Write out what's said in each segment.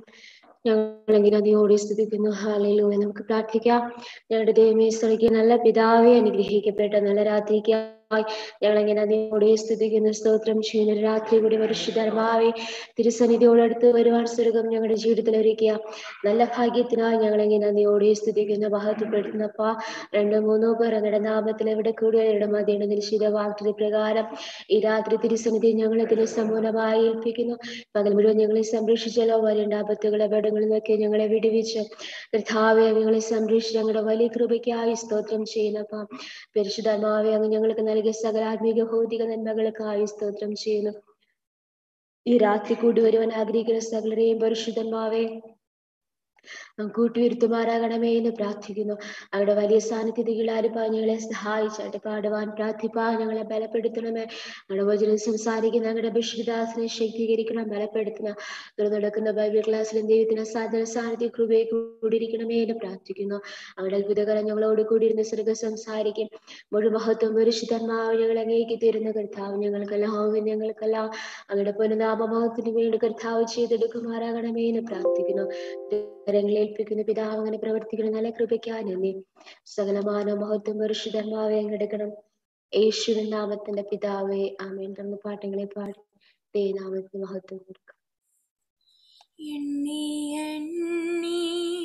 ഞങ്ങളെങ്കിൽ നദിയോടെ സ്തുതിക്കുന്നു ഹാലയിലൂടെ നമുക്ക് പ്രാർത്ഥിക്കാം ഞങ്ങളുടെ ദൈവമേ സ്വർഗീയ നല്ല പിതാവെ അനുഗ്രഹിക്കപ്പെട്ട നല്ല രാത്രിക്കായി ഞങ്ങളെങ്ങനെ നദിയോടെ സ്തുതിക്കുന്നു സ്തോത്രം ചെയ്യുന്ന ഒരു രാത്രി കൂടി പരിശുദ്ധർമാവെ തിരുസന്നിധിയോട് അടുത്ത് വരുവാൻ സ്വർഗം ഞങ്ങളുടെ ജീവിതത്തിൽ ഒരുക്കിയ നല്ല ഭാഗ്യത്തിനായി ഞങ്ങളെങ്ങനെ നന്ദിയോടെ സ്തുതിക്കുന്നു മഹത്വപ്പെടുത്തുന്നപ്പ രണ്ടോ മൂന്നോ പേർ അങ്ങയുടെ നാമത്തിൽ എവിടെ കൂടുതൽ മതിയുടെ നിശ്ചിത വാക്തി പ്രകാരം ഈ രാത്രി തിരുസന്നിധി ഞങ്ങളെ തിരുസമൂലമായി ഏൽപ്പിക്കുന്നു പകൽ മുഴുവൻ ഞങ്ങളെ സംരക്ഷിച്ചല്ലോ വരേണ്ട ആപത്തുകൾ അപകടങ്ങളിൽ നിന്നൊക്കെ ഞങ്ങളെ വിടുവിച്ച് കർത്താവെ ഞങ്ങളെ സംരക്ഷിച്ച് ഞങ്ങളുടെ വലിയ കൃപയ്ക്കായി സ്തോത്രം ചെയ്യുന്നപ്പ പരിശുദ്ധാത്മാവെ അങ്ങ് ഞങ്ങൾക്ക് നൽകിയ സകല ആത്മീക ഭൗതിക നന്മകൾക്കായി സ്തോത്രം ചെയ്യുന്നു ഈ രാത്രി കൂടി വരുവാൻ ആഗ്രഹിക്കുന്ന സകലരെയും പരിശുദ്ധന്മാവെ കൂട്ടിയിരുത്തുമാറാകണമേ എന്ന് പ്രാർത്ഥിക്കുന്നു അവിടെ വലിയ സാന്നിധ്യതകളാരിപ്പാ ഞങ്ങളെ സഹായിച്ചാട്ട് പാടുവാൻ പ്രാർത്ഥിപ്പാ ഞങ്ങളെ ബലപ്പെടുത്തണമേ ഞങ്ങളുടെ വചനം സംസാരിക്കുന്ന ഞങ്ങളുടെ ബഷിദാസിനെ ശക്തീകരിക്കണം ബലപ്പെടുത്തണം തുറന്നു നടക്കുന്ന ബൈബിൾ ക്ലാസ്സിലും ദൈവത്തിന് സാധന സാന്നിധ്യ കൃപയെ കൂടിയിരിക്കണമേ എന്ന് പ്രാർത്ഥിക്കുന്നു അവിടെ അത്ഭുതകരം ഞങ്ങളോട് കൂടിയിരുന്ന സ്വർഗ സംസാരിക്കും മുഴു മഹത്വം പരിശുദ്ധന്മാവ് ഞങ്ങൾ അങ്ങേക്ക് തരുന്ന കർത്താവ് ഞങ്ങൾക്കെല്ലാം ഞങ്ങൾക്കെല്ലാം അങ്ങയുടെ പുനനാമമഹത്തിന് വേണ്ടി കർത്താവ് ചെയ്തെടുക്കുമാറാകണമേ എന്ന് പ്രാർത്ഥിക്കുന്നു കരങ്ങളിൽ ഏൽപ്പിക്കുന്ന പിതാവ് അങ്ങനെ പ്രവർത്തിക്കണം നല്ല കൃപയ്ക്കാ നന്ദി സകലമാന മഹത്വം പരിശുദ്ധന്മാവെ അങ്ങെടുക്കണം യേശുവിൻ നാമത്തിന്റെ പിതാവേ ആമേൻ തന്ന പാട്ടുകളെ പാടി ദേ നാമത്തിന് മഹത്വം കൊടുക്കാം എണ്ണി എണ്ണി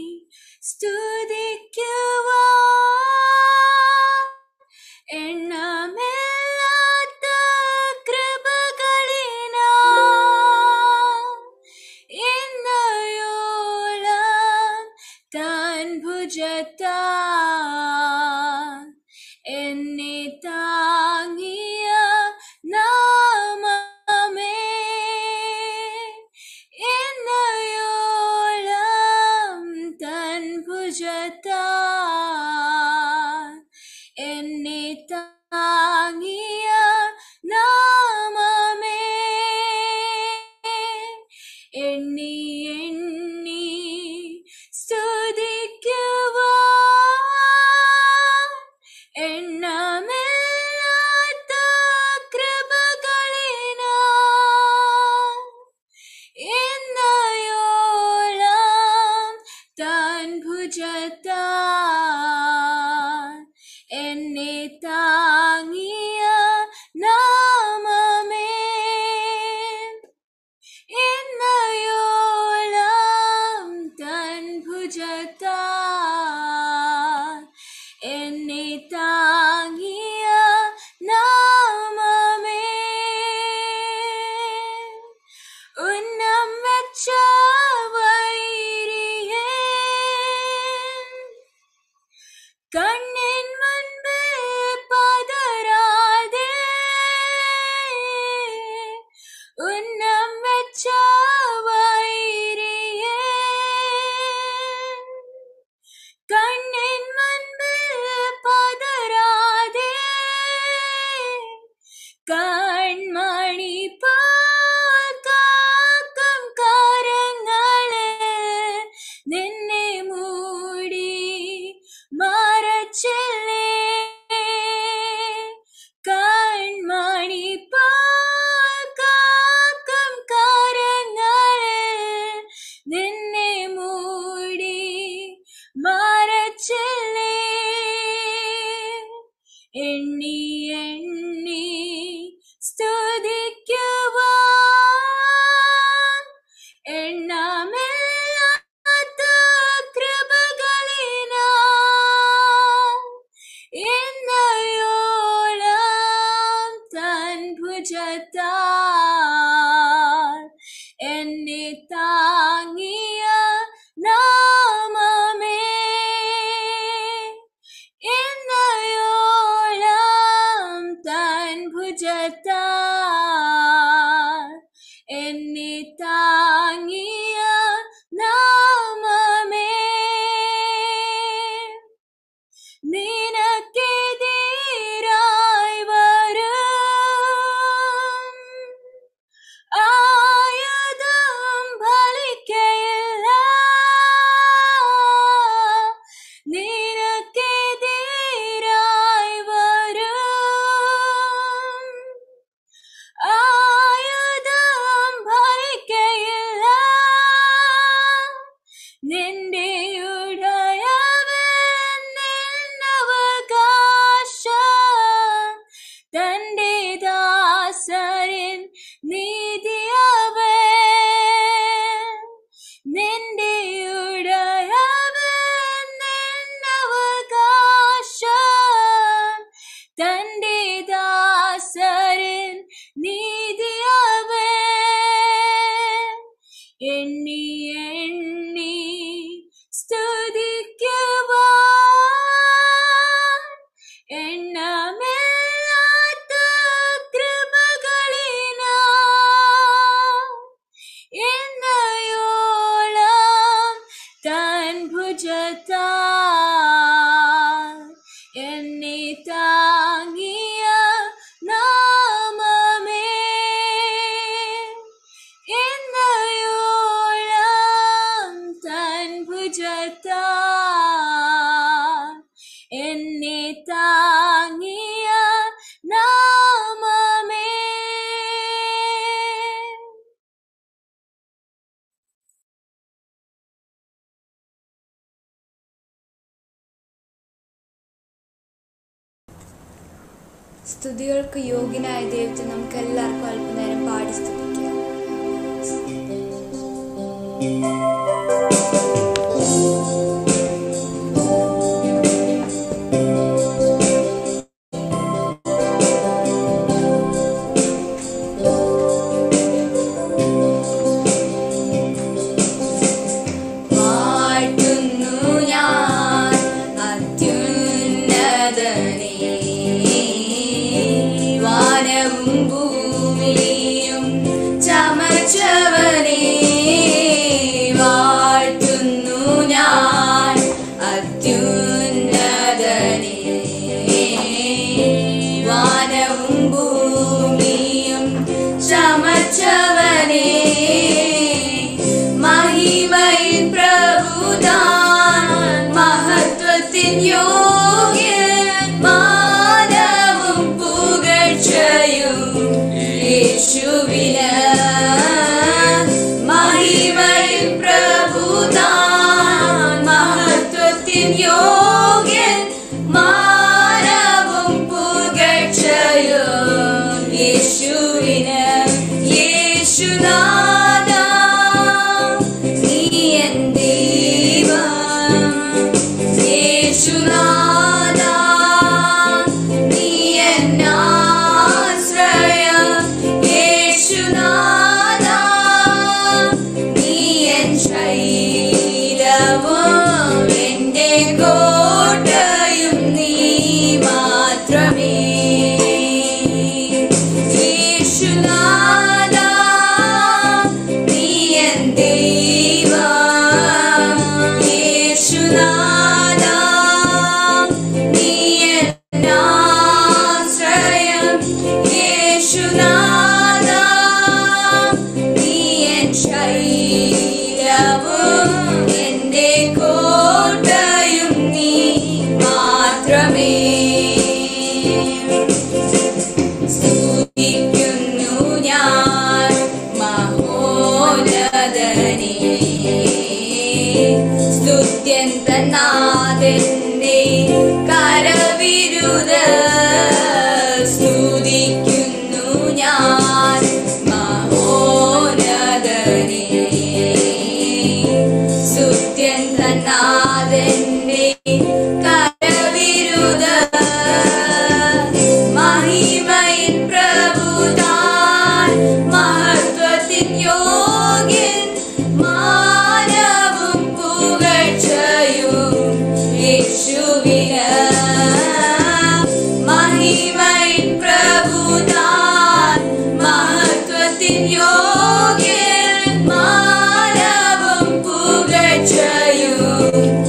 സ്തുതിക്കുവാ എണ്ണമില്ലാത്ത കൃപകളിനാ ഇന്നയോളം താൻ ഭുജത്താ എന്നെ താങ്ങിയ നാമമേ എന്നയോളം തൻ ഭുജത്താ എന്നെ താങ്ങിയ നാമമേ എണ്ണി എണ്ണി സ്തുതിക്കുവാ എണ്ണമില്ലാത്ത കൃപകളിനാ എന്നയോളം താൻ ഭുജത്താ എന്നെ താങ്ങിയ നാമമേ എന്നയോളം തൻ ഭുജത്താ എന്നെ താങ്ങിയ നാമമേ ഉന്നം വെച്ച വൈരിയേ എണ്ണി സ്തുതിക്കുവാൻ എണ്ണമില്ലാത്ത കൃപകളിനാ എന്നയോളം തൻ ഭുജത്താൽ എന്നെ താങ്ങിയ നാമമേ എന്നയോളം തൻ ഭുജത്താൽ എന്നെ താങ്ങിയ നാമമേ സ്തുതികൾക്ക് യോഗ്യനായ ദൈവത്തെ നമുക്ക് എല്ലാവർക്കും അല്പനേരം പാടി സ്തുതിക്കാം വാഴ്ത്തുന്നു ഞാൻ അത്യുന്നതനെ വാനവും ഭൂമിയും ചമച്ചവനെ വാഴ്ത്തുന്നു ഞാൻ അത്യുന്നതനെ വാനവും ഭൂമിയും ചമച്ചവനെ മഹിമയിൽ പ്രഭുതാൻ മഹത്വത്തിൻ യോഗ്യൻ മാനവും പുകഴ്ചയും യേശുവിന് മഹിമയിൽ പ്രഭുതാൻ മഹത്വത്തിൻ യോഗ്യൻ മാനവും പുകഴ്ചയും യേശുവിന് യേശുനാഥ നീ എൻ ദൈവം യേശുനാഥ നീ എൻ ആശ്രയം യേശുനാഥ നീ എൻ ശൈലവും എൻ്റെ കോട്ടയും നീ മാത്രമേ യേശുനാഥ നീ എൻ ദൈവം യേശുനാഥ നീ എൻ ആശ്രയം യേശുനാഥ നീ എൻ ശൈലവും എൻ്റെ കോട്ടയും നീ മാത്രമേ സ്തുതിക്കുന്നു ഞാൻ മഹോന്നതനെ സ്തുത്യൻ തന്നാഥന്റെ കരവിരുത സ്തുതിക്കുന്നു ഞാൻ മഹോന്നതനെ സ്തുത്യൻ തന്നാഥന്റെ കരവിരുത മഹിമയിൻ പ്രഭുതാൻ മഹത്വത്തിൻ യോഗ്യൻ മാനവും പുകഴ്ചയും യേശുവിന് മഹിമയിൻ പ്രഭുതാൻ മഹത്വത്തിൻ യോഗ്യൻ മാനവും പുകഴ്ചയും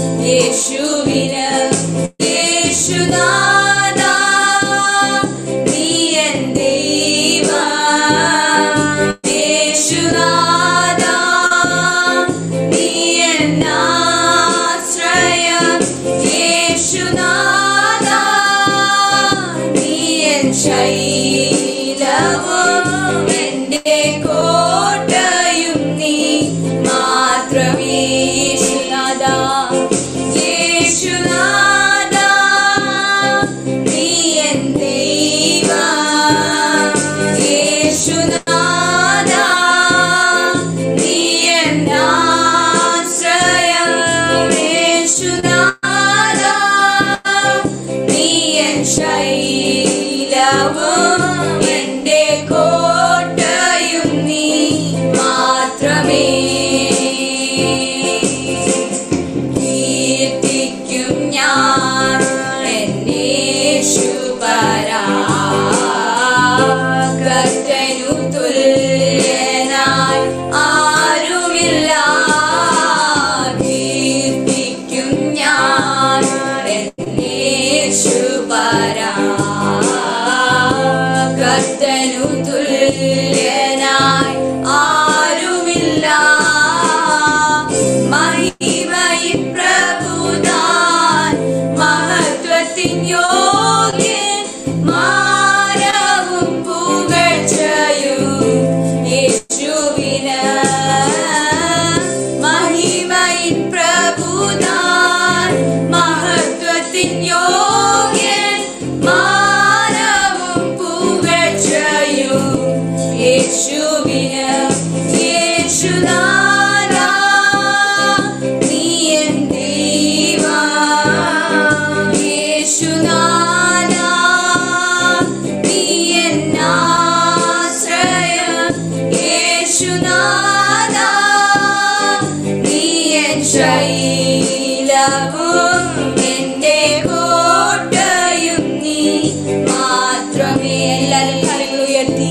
ശൈലവും എന്റെ കോട്ടയും നീ മാത്രമേ എല്ലാവരും കരങ്ങൾ ഉയർത്തി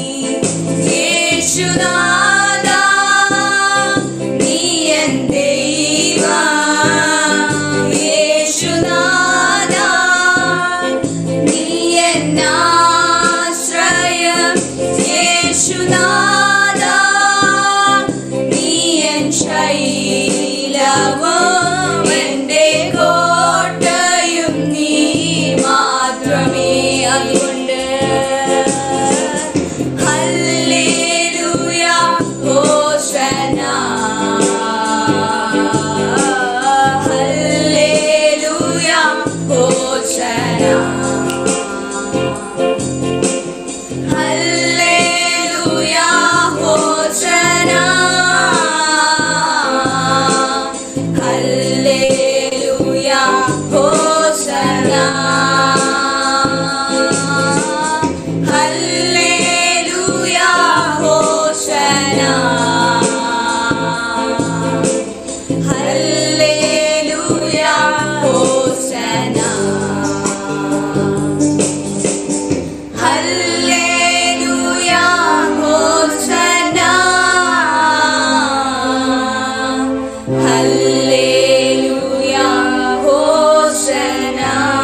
യേശുനാഥ നീ എൻ ദൈവം യേശുനാഥ നീ എൻ ആശ്രയം യേശുനാഥ നീ എൻ ശൈലവും എന്റെ കോട്ടയും നീ മാത്രമേ അതുകൊണ്ട് hallelujah hosanna hallelujah hosanna hallelujah hosanna hallelujah hosanna hallelujah hosanna hallelujah hosanna hallelujah hosanna hallelujah hosanna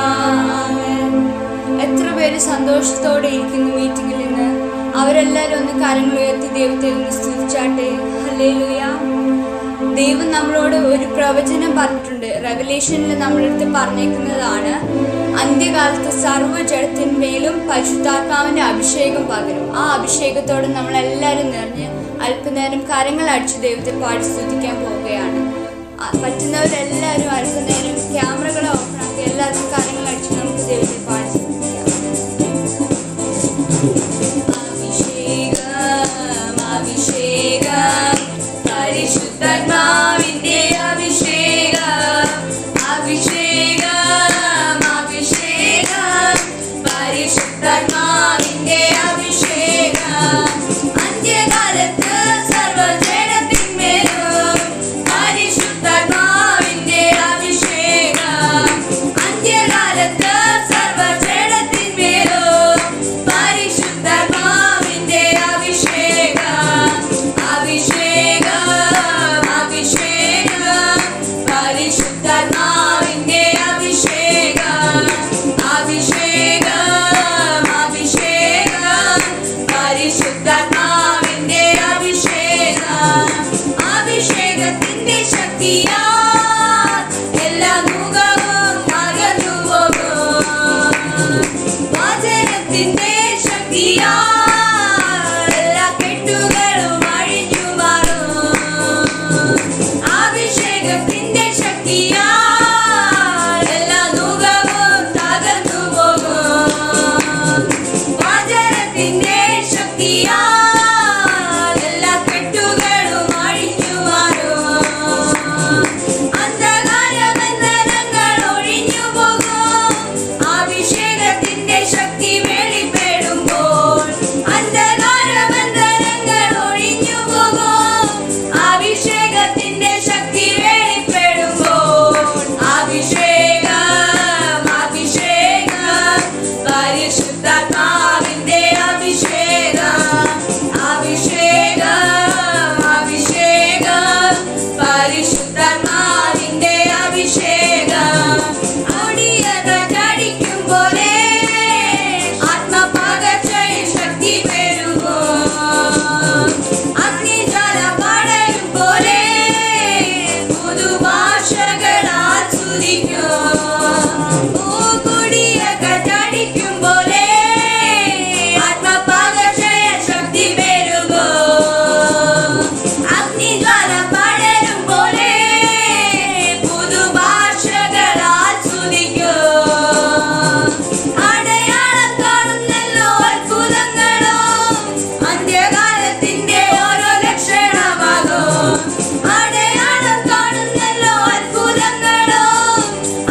എത്ര പേര് സന്തോഷത്തോടെ ഇരിക്കുന്നു മീറ്റിംഗിൽ നിന്ന് അവരെല്ലാവരും ഒന്ന് കരങ്ങൾ ഉയർത്തി ദൈവത്തെ ഒന്ന് സ്തുതിച്ചാട്ടെ ഹല്ലേലൂയ ദൈവം നമ്മളോട് ഒരു പ്രവചനം പറഞ്ഞിട്ടുണ്ട് റെവലേഷനിൽ നമ്മളടുത്ത് പറഞ്ഞേക്കുന്നതാണ് അന്ത്യകാലത്ത് സർവ്വജടത്തിന്മേലും പരിശുദ്ധാത്മാവിന്റെ അഭിഷേകം പകരും ആ അഭിഷേകത്തോടെ നമ്മളെല്ലാവരും നിറഞ്ഞ് അല്പനേരം കരങ്ങൾ അടിച്ച് ദൈവത്തെ പാടി സ്തുതിക്കാൻ പോവുകയാണ് ആ, പറ്റുന്നവരെല്ലാവരും അല്പനേരം ക്യാമറകൾ ഓഫാക്കി എല്ലാവർക്കും കരങ്ങൾ അടിച്ച് നമുക്ക് ദൈവത്തെ പാടി സ്തുതിക്കാം അഭിഷേകം അഭിഷേകം പരിശുദ്ധാത്മാവിന്റെ അഭിഷേകം അഭിഷേകം അഭിഷേകം പരിശുദ്ധാത്മാവിന്റെ അഭിഷേകം അന്ത്യകാലത്ത് സർവജനത്തിന്മേലും പരിശുദ്ധാത്മാവിന്റെ അഭിഷേകം അന്ത്യകാലത്ത് സർവജനത്തിന്മേലും പരിശുദ്ധാത്മാവിന്റെ അഭിഷേകം അഭിഷേകം അഭിഷേകം പരിശുദ്ധാത്മാവിന്റെ അഭിഷേകം അഭിഷേകം അഭിഷേകം പരിശുദ്ധാത്മാവിന്റെ അഭിഷേകം അഭിഷേകത്തിന്റെ ശക്തിയാ എല്ലാ മുഖവും അകന്നു പോകും വചനത്തിന്റെ ശക്തിയാ എല്ലാ കെട്ടുകളും അഴിഞ്ഞു മാറും അഭിഷേകത്തിന്റെ ശക്തിയാ എല്ലാ മുഖവും തകർന്നു പോകും വചനത്തിന്റെ ശക്തിയാ എല്ലാ കെട്ടുകളും അഴിഞ്ഞു മാറും അന്ധകാരബന്ധനങ്ങൾ ഒഴിഞ്ഞു പോകും അഭിഷേകത്തിന്റെ ശക്തി വെളിപ്പെടുമ്പോൾ അന്ധകാരബന്ധനങ്ങൾ ഒഴിഞ്ഞു പോകും അഭിഷേകത്തിന്റെ ശക്തി വെളിപ്പെടുമ്പോൾ അഭിഷേകം അഭിഷേകം പരിശുദ്ധാത്മാവിന്റെ അഭിഷേകം അഭിഷേകം അഭിഷേകം പരിശുദ്ധാത്മാവിന്റെ അഭിഷേകം അടിയകടിക്കും പോലെ ആത്മപകർച്ചയിൽ ശക്തി പെരുകും അഗ്നിജ്വാല പടരും പോലെ പുതുഭാഷകളാൽ സ്തുതിക്കും പൂക്കുടിയകടിക്കും പോലെ ആത്മപകർച്ചയിൽ ശക്തി പെരുകും അഗ്നിജ്വാല പടരും പോലെ പുതുഭാഷകളാൽ സ്തുതിക്കും അടയാളം കാണുന്നല്ലോ അത്ഭുതങ്ങളോ അന്ത്യകാലത്തിന്റെ ഓരോ ലക്ഷണമാകും അടയാളം കാണുന്നല്ലോ അത്ഭുതങ്ങളോ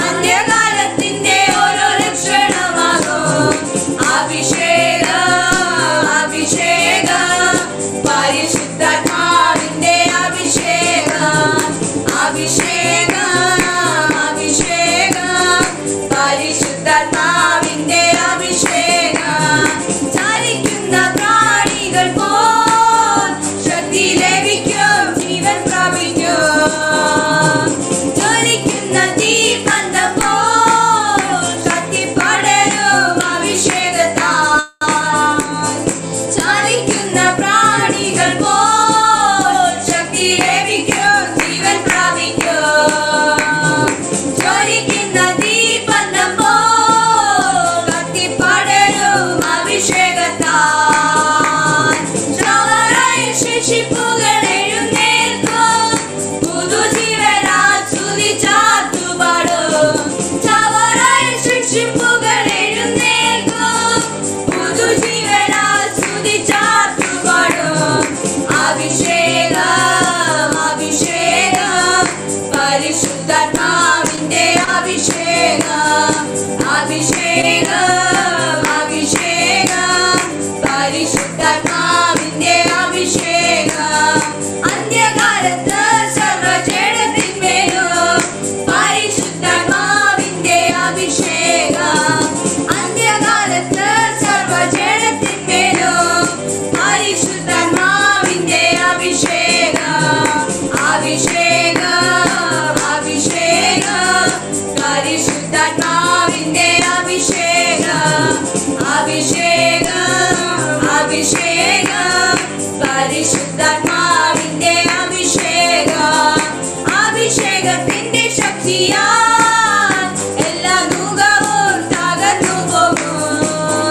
ശക്തിയാൽ എല്ലാ മുഖവും തകർന്നു പോകും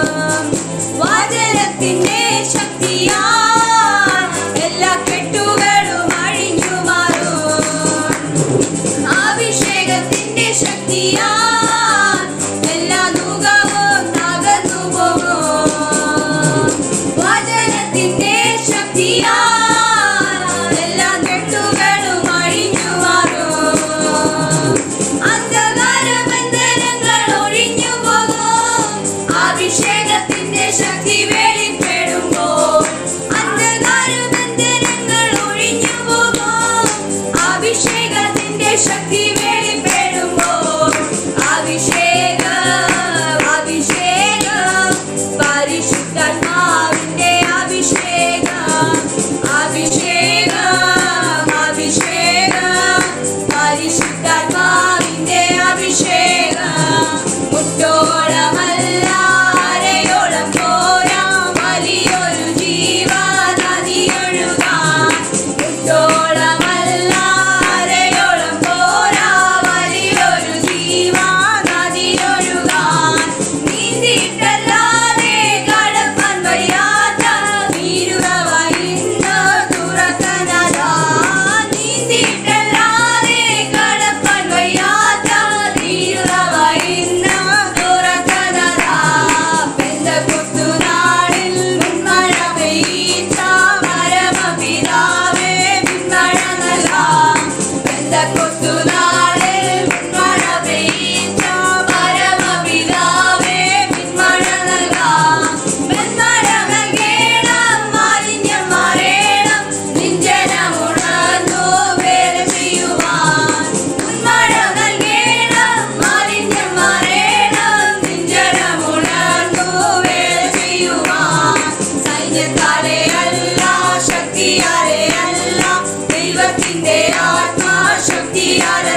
വചനത്തിന്റെ ശക്തിയാൽ എല്ലാ കെട്ടുകളും അഴിഞ്ഞു മാറും അഭിഷേകത്തിന്റെ ശക്തിയാൽ എല്ലാ മുഖവും തകർന്നു പോകും വചനത്തിന്റെ ശക്തിയാൽ എല്ലാ കെട്ടുകളും അഴിഞ്ഞു മാറും അന്ധകാരബന്ധനങ്ങൾ ഒഴിഞ്ഞു പോകും അഭിഷേകത്തിന്റെ ശക്തി വെളിപ്പെടുമ്പോൾ അന്ധകാരബന്ധനങ്ങൾ ഒഴിഞ്ഞു പോകും അഭിഷേകത്തിന്റെ ശക്തി വെളിപ്പെടുമ്പോൾ അഭിഷേകം അഭിഷേകം പരിശുദ്ധാത്മാവിന്റെ അഭിഷേകം അഭിഷേകം അഭിഷേകം പരിശുദ്ധാത്മാവിന്റെ അഭിഷേകം മുട്ടോളമല്ല അരയോളം പോരാ വലിയൊരു ജീവനദി ഒഴുകാൻ മുട്ടോളമല്ല അരയോളം പോരാ വലിയൊരു ജീവനദി ഒഴുകാൻ നീന്തിയിട്ടല്ലാതെ കടപ്പാൻ വയ്യാത്ത നീരുറവ ഇന്ന് തുറക്കനതാ നീന്തിയിട്ടല്ലാതെ കടപ്പാൻ വയ്യാത്ത നീരുറവ ഇന്ന് തുറക്കനതാ പെന്തക്കൊത്തുനാളിൽ മുൻമഴ പെയ്യിച്ച പരമപിതാവേ പിന്മഴ നൽകാം പെന്തക്കൊത്തുനാളിൽ മുൻമഴ പെയ്യിച്ച പരമപിതാവേ പിന്മഴ നൽകാം പെൺമഴ നൽകേണം മാലിന്യം മാറേണം നിഞ്ചനമുണർന്നു വേല ചെയ്യുവാൻ മുൻമഴ നൽകേണം മാലിന്യം മാറേണം നിഞ്ചനമുണർന്നു വേല ചെയ്യുവാൻ സൈന്യത്താലെ അല്ല ശക്തിയാലെ അല്ല ദൈവത്തിന്റെ ആത്മാശക്തിയാലെ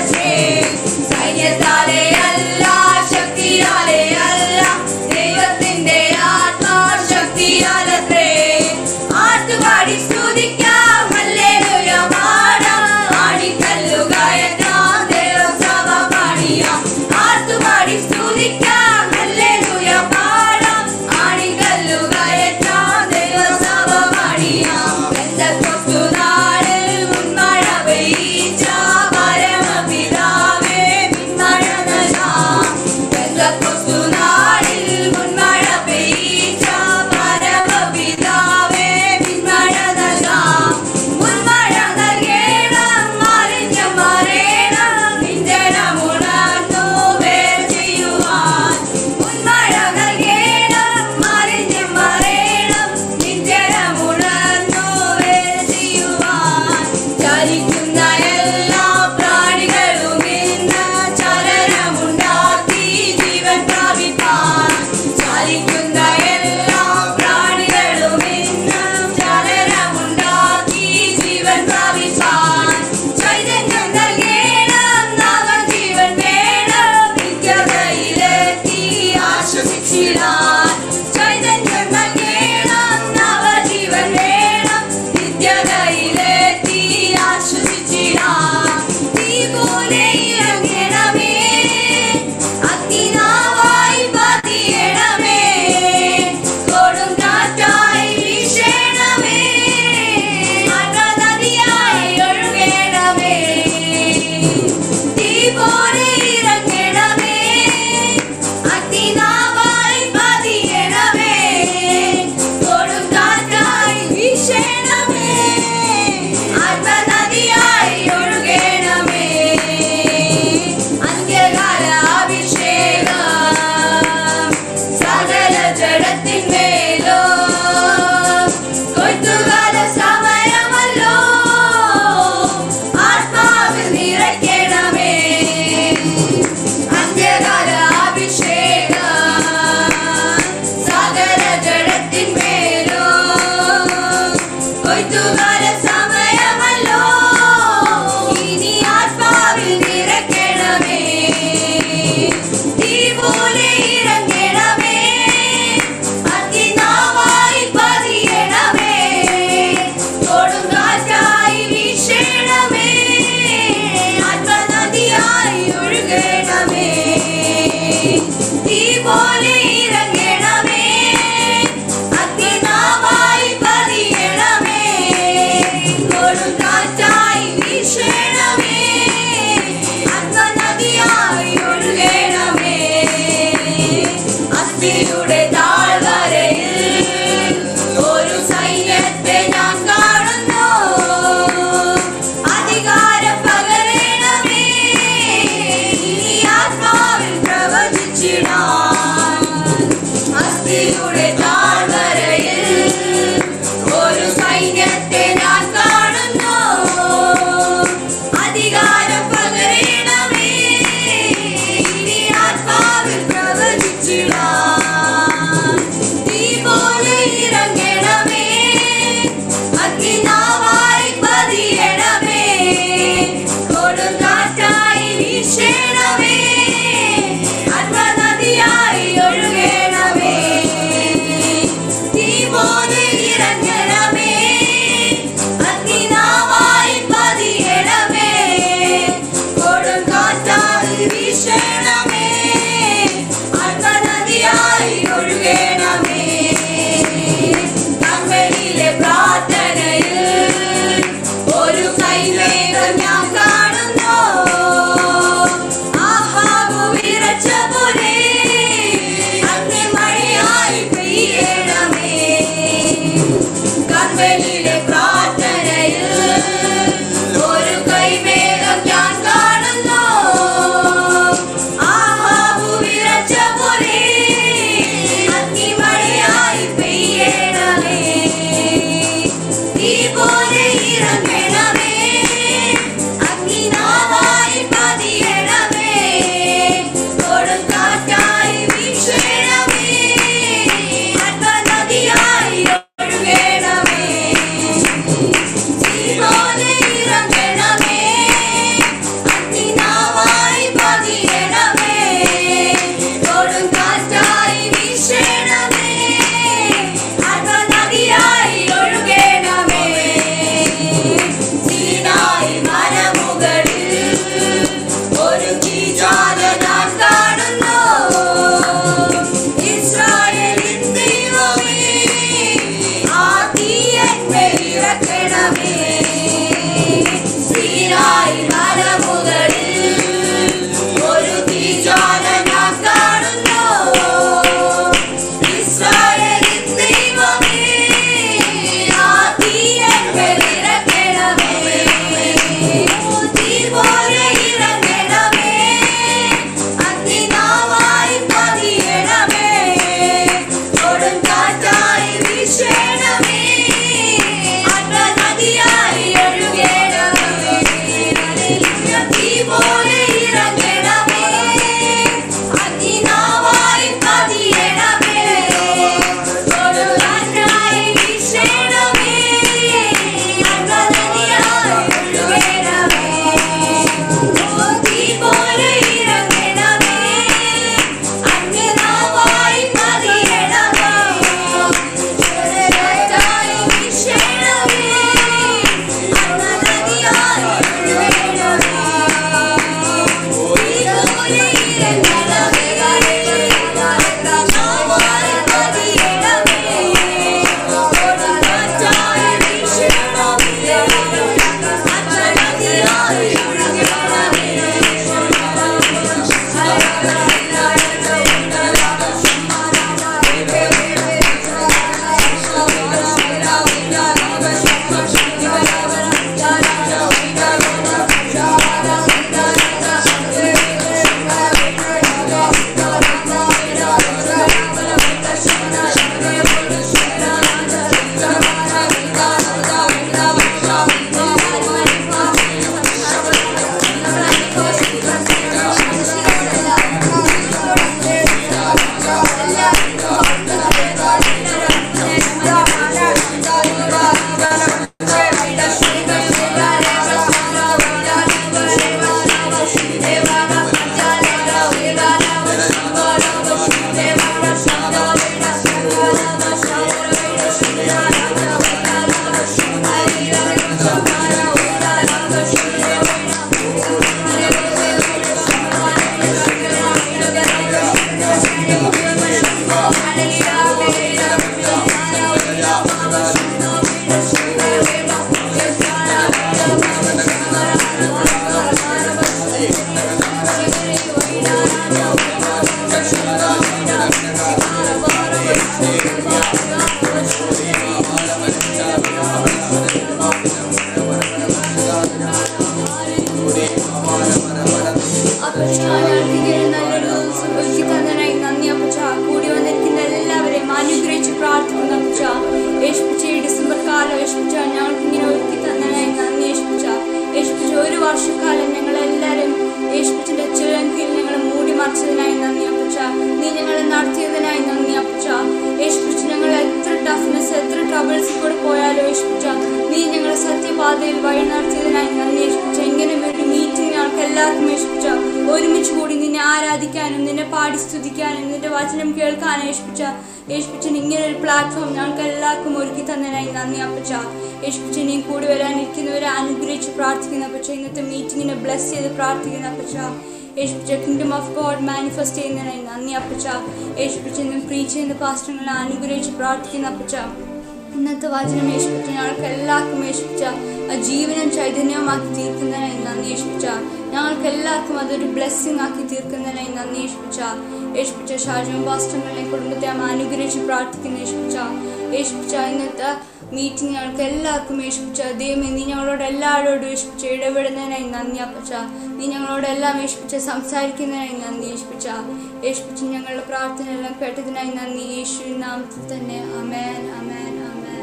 അപ്പച്ച ഞങ്ങൾക്ക് ഇങ്ങനെ നല്ലൊരു ദിവസം ഒരുക്കി തന്നതിനായി നന്ദി അപ്പച്ച കൂടി വന്നിരിക്കുന്ന എല്ലാവരെയും അനുഗ്രഹിച്ച് പ്രാർത്ഥിക്കുന്നു അപ്പച്ച യേശുപ്പിച്ച ഈ ഡിസംബർ കാലം യേശുപ്പിച്ച ഞങ്ങൾക്ക് ഇങ്ങനെ ഒരുക്കി തന്നതിനായി നന്ദി യേശുപ്പിച്ച യേശുപ്പിച്ച ഒരു വർഷക്കാലം ഞങ്ങളെല്ലാവരും യേശുപ്പിച്ചിന്റെ ചിറങ്കിൽ ഞങ്ങൾ മൂടി മറിച്ചതിനായി നന്ദി അപ്പച്ച നീ ഞങ്ങളെ നടത്തിയതിനായി നന്ദി അപ്പച്ച യേശുപ്പിച്ച് ഞങ്ങൾ എത്ര ടഫ്നെസ് എത്ര ട്രബിൾസിൽ കൂടെ പോയാലും യേശുപ്പിച്ച നീ ഞങ്ങളെ സത്യപാതയിൽ വഴി നടത്തിയതിനായി നന്ദി യേശുപ്പിച്ച ഇങ്ങനെ ഒരു മീറ്റിംഗ് ഞങ്ങൾക്ക് എല്ലാവർക്കും യേശുപ്പിച്ച ഒരുമിച്ച് കൂടി നിന്നെ ആരാധിക്കാനും നിന്നെ പാടി സ്തുതിക്കാനും നിന്റെ വചനം കേൾക്കാനും യേശുപ്പിച്ച യേശുപ്പിച്ചൻ ഇങ്ങനെ ഒരു പ്ലാറ്റ്ഫോം ഞങ്ങൾക്ക് എല്ലാവർക്കും ഒരുക്കി തന്നതിനായി നന്ദി അപ്പച്ച യേശുപ്പിച്ചൻ നീ കൂടി വരാനിരിക്കുന്നവരെ അനുഗ്രഹിച്ച് പ്രാർത്ഥിക്കുന്ന അപ്പച്ച ഇന്നത്തെ മീറ്റിങ്ങിനെ ബ്ലെസ് ചെയ്ത് പ്രാർത്ഥിക്കുന്ന അപ്പച്ച യേശുപ്പിച്ച കിങ്ഡം ഓഫ് ഗോഡ് മാനിഫെസ്റ്റ് ചെയ്യുന്നതിനായി നന്ദി അപ്പച്ച യേശുപ്പിച്ച ഇന്ന് പ്രീച്ച് ചെയ്യുന്ന പാസ്റ്റങ്ങളെ അനുഗ്രഹിച്ച് പ്രാർത്ഥിക്കുന്ന അപ്പച്ച ഇന്നത്തെ വചനം യേശുപ്പിച്ച ഞങ്ങൾക്ക് എല്ലാവർക്കും യേശുപ്പിച്ച ആ ജീവനും ചൈതന്യവുമാക്കി തീർക്കുന്നതിനായി നന്ദി യേശുപ്പിച്ച ഞങ്ങൾക്ക് എല്ലാവർക്കും അതൊരു ബ്ലെസ്സിങ് ആക്കി തീർക്കുന്നതിനായി നന്ദി യേശുപ്പിച്ച യേശുപ്പിച്ച ഷാജുവും പാസ്റ്റങ്ങളെയും കുടുംബത്തെ അമ്മ അനുഗ്രഹിച്ച് പ്രാർത്ഥിക്കുന്ന യേശുപ്പിച്ച യേശുപ്പിച്ച ഇന്നത്തെ മീറ്റിംഗ് ഞങ്ങൾക്ക് എല്ലാവർക്കും യേശുപ്പിച്ച ദൈവമേ നീ ഞങ്ങളോട് എല്ലാവരോടും യേശുപ്പിച്ച ഇടപെടുന്നതിനായി നന്ദി അപ്പച്ച നീ ഞങ്ങളോട് എല്ലാം യേശുപ്പിച്ച സംസാരിക്കുന്നതിനായി നന്ദി യേശുപ്പിച്ച യേശുപ്പിച്ച ഞങ്ങളുടെ പ്രാർത്ഥന എല്ലാം കേട്ടതിനായി നന്ദി യേശു നാമത്തിൽ തന്നെ amen amen amen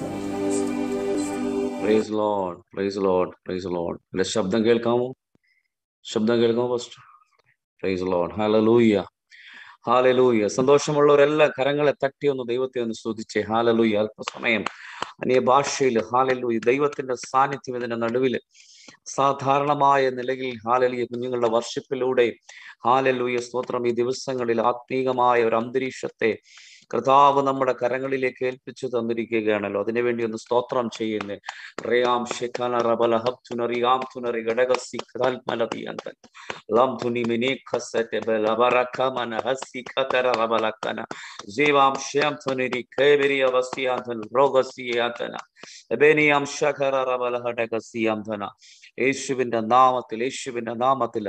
praise Lord praise Lord praise Lord എന്റെ ശബ്ദം കേൾക്കാമോ ശബ്ദം കേൾക്കാമോ first praise Lord hallelujah hallelujah സന്തോഷമുള്ളവരെല്ലാം കരങ്ങളെ തട്ടി ഒന്ന് ദൈവത്തെ ഒന്ന് സ്തുതിച്ചേ ഹാലലൂയ അല്പസമയം അന്യ ഭാഷയിൽ ഹാലലൂയ ദൈവത്തിന്റെ സാന്നിധ്യം ഇതിന്റെ നടുവിൽ സാധാരണമായ നിലയിൽ ഹാലലിയ കുഞ്ഞുങ്ങളുടെ വർഷിപ്പിലൂടെ ഹാലലൂയ സ്തോത്രം ഈ ദിവസങ്ങളിൽ ആത്മീകമായ ഒരു അന്തരീക്ഷത്തെ കർത്താവ് നമ്മുടെ കരങ്ങളിലേക്ക് ഏൽപ്പിച്ചു തന്നിരിക്കുകയാണല്ലോ അതിനുവേണ്ടി ഒന്ന് സ്തോത്രം ചെയ്യുന്നേ റിയാം ശിഖന റബല ഹബ്തുന റിയാം തുനറി ഘടകസി കൽമലതിയന്തൻ ലം തുനി മിനി ഖസത്തെ ബല ബറക മന ഹസി ഖതര റബലക്കന ജീവാം ശ്യാം തുനിരി കേബരി അവസ്തിയാന്തൻ റോഗസിയാന്തന എബേനിയാം ശഖര റബല ഹടകസിയാന്തന യേശുവിന്റെ നാമത്തിൽ യേശുവിന്റെ നാമത്തിൽ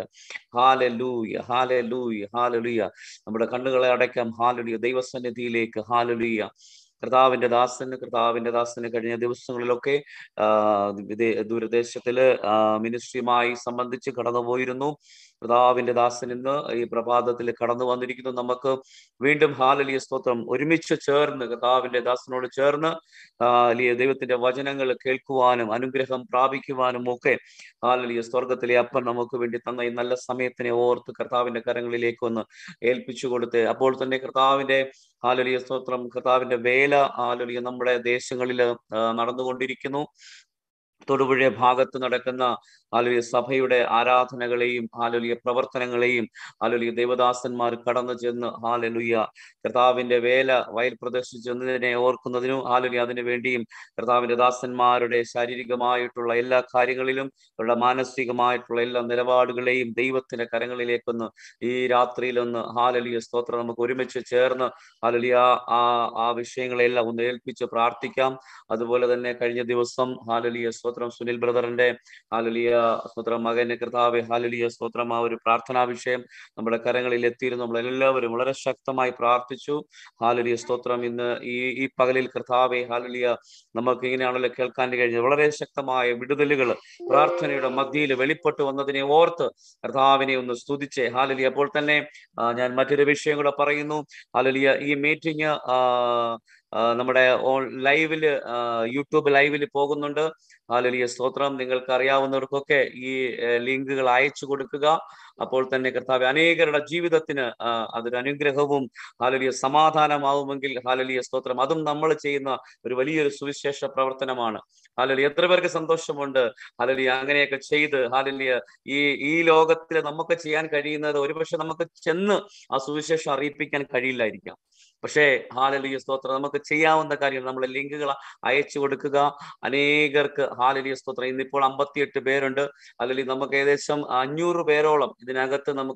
ഹാലലൂയ ഹാലലൂയ ഹാലലൂയ നമ്മുടെ കണ്ണുകളെ അടയ്ക്കാം ഹാലലൂയ ദൈവസന്നിധിയിലേക്ക് ഹാലലൂയ കർത്താവിന്റെ ദാസന് കർത്താവിന്റെ ദാസന് കഴിഞ്ഞ ദിവസങ്ങളിലൊക്കെ ആ വിദേ- ദൂരദേശത്തില് ആ മിനിസ്ട്രിയുമായി സംബന്ധിച്ച് കടന്നുപോയിരുന്നു കർത്താവിന്റെ ദാസൻ ഇന്ന് ഈ പ്രഭാതത്തിൽ കടന്നു വന്നിരിക്കുന്നു നമുക്ക് വീണ്ടും ഹാലലിയ സ്തോത്രം ഒരുമിച്ച് ചേർന്ന് കർത്താവിന്റെ ദാസനോട് ചേർന്ന് ഹാലിയ ദൈവത്തിന്റെ വചനങ്ങൾ കേൾക്കുവാനും അനുഗ്രഹം പ്രാപിക്കുവാനും ഒക്കെ ഹാലലിയ സ്വർഗത്തിലെ അപ്പൻ നമുക്ക് വേണ്ടി തന്ന ഈ നല്ല സമയത്തിനെ ഓർത്ത് കർത്താവിന്റെ കരങ്ങളിലേക്ക് ഒന്ന് ഏൽപ്പിച്ചു കൊടുത്ത് അപ്പോൾ തന്നെ കർത്താവിന്റെ ഹാലലിയ സ്തോത്രം കർത്താവിന്റെ വേല ഹാലലിയ നമ്മുടെ ദേശങ്ങളിൽ നടന്നുകൊണ്ടിരിക്കുന്നു തൊടുപുഴ ഭാഗത്ത് നടക്കുന്ന ഹാലുലിയ സഭയുടെ ആരാധനകളെയും ഹാലുലിയ പ്രവർത്തനങ്ങളെയും ഹാലുലിയ ദേവദാസന്മാർ കടന്നു ചെന്ന് ഹാലലുയ കർത്താവിന്റെ വേല വയൽ പ്രദർശിച്ചതിനെ ഓർക്കുന്നതിനും ഹാലുലിയ അതിനു വേണ്ടിയും കർത്താവിന്റെ ദാസന്മാരുടെ ശാരീരികമായിട്ടുള്ള എല്ലാ കാര്യങ്ങളിലും അവരുടെ മാനസികമായിട്ടുള്ള എല്ലാ നിലപാടുകളെയും ദൈവത്തിന്റെ കരങ്ങളിലേക്കൊന്ന് ഈ രാത്രിയിലൊന്ന് ഹാലലിയ സ്തോത്രം നമുക്ക് ഒരുമിച്ച് ചേർന്ന് ഹാലലിയ ആ ആ വിഷയങ്ങളെല്ലാം ഒന്ന് ഏൽപ്പിച്ച് പ്രാർത്ഥിക്കാം അതുപോലെ തന്നെ കഴിഞ്ഞ ദിവസം ഹാലലിയ സ്തോത്രം സുനിൽ ബ്രദറിന്റെ ഹാലലിയ സ്തോത്രം മകന്റെ കർത്താവ് ഹാലലിയ സ്തോത്രം ആ ഒരു പ്രാർത്ഥനാ വിഷയം നമ്മുടെ കരങ്ങളിൽ എത്തിയിരുന്നു നമ്മൾ എല്ലാവരും വളരെ ശക്തമായി പ്രാർത്ഥിച്ചു ഹാലലിയ സ്തോത്രം ഇന്ന് ഈ ഈ പകലിൽ കർത്താവെ ഹാലലിയ നമുക്ക് ഇങ്ങനെയാണല്ലോ കേൾക്കാൻ കഴിഞ്ഞത് വളരെ ശക്തമായ വിടുതലുകൾ പ്രാർത്ഥനയുടെ മധ്യയിൽ വെളിപ്പെട്ടു വന്നതിനെ ഓർത്ത് കർത്താവിനെ ഒന്ന് സ്തുതിച്ചേ ഹാലലിയ അപ്പോൾ തന്നെ ആ, ഞാൻ മറ്റൊരു വിഷയം കൂടെ പറയുന്നു ഹാലലിയ ഈ മീറ്റിംഗ് നമ്മുടെ ഓൺ ലൈവില് യൂട്യൂബ് ലൈവിൽ പോകുന്നുണ്ട് ഹാലലിയ സ്തോത്രം നിങ്ങൾക്ക് അറിയാവുന്നവർക്കൊക്കെ ഈ ഏർ, ലിങ്കുകൾ അയച്ചു കൊടുക്കുക അപ്പോൾ തന്നെ കർത്താവ് അനേകരുടെ ജീവിതത്തിന് ആ, അതൊരു അനുഗ്രഹവും ഹാലലിയ സമാധാനമാവുമെങ്കിൽ ഹാലലിയ സ്തോത്രം അതും നമ്മൾ ചെയ്യുന്ന ഒരു വലിയൊരു സുവിശേഷ പ്രവർത്തനമാണ് ഹാലലിയ എത്ര പേർക്ക് സന്തോഷമുണ്ട് ഹാലലിയ അങ്ങനെയൊക്കെ ചെയ്ത് ഹാലലിയ ഈ ഈ ലോകത്തിൽ നമുക്ക് ചെയ്യാൻ കഴിയുന്നത് ഒരുപക്ഷെ നമുക്ക് ചെന്ന് ആ സുവിശേഷം അറിയിപ്പിക്കാൻ കഴിയില്ലായിരിക്കാം പക്ഷേ ഹാലലിയ സ്തോത്രം നമുക്ക് ചെയ്യാവുന്ന കാര്യം നമ്മൾ ലിങ്കുകൾ അയച്ചു കൊടുക്കുക അനേകർക്ക് ഹാലലിയ സ്തോത്രം ഇന്നിപ്പോൾ അമ്പത്തിയെട്ട് പേരുണ്ട് അല്ലെങ്കിൽ നമുക്ക് ഏകദേശം അഞ്ഞൂറ് പേരോളം ഇതിനകത്ത് നമുക്ക്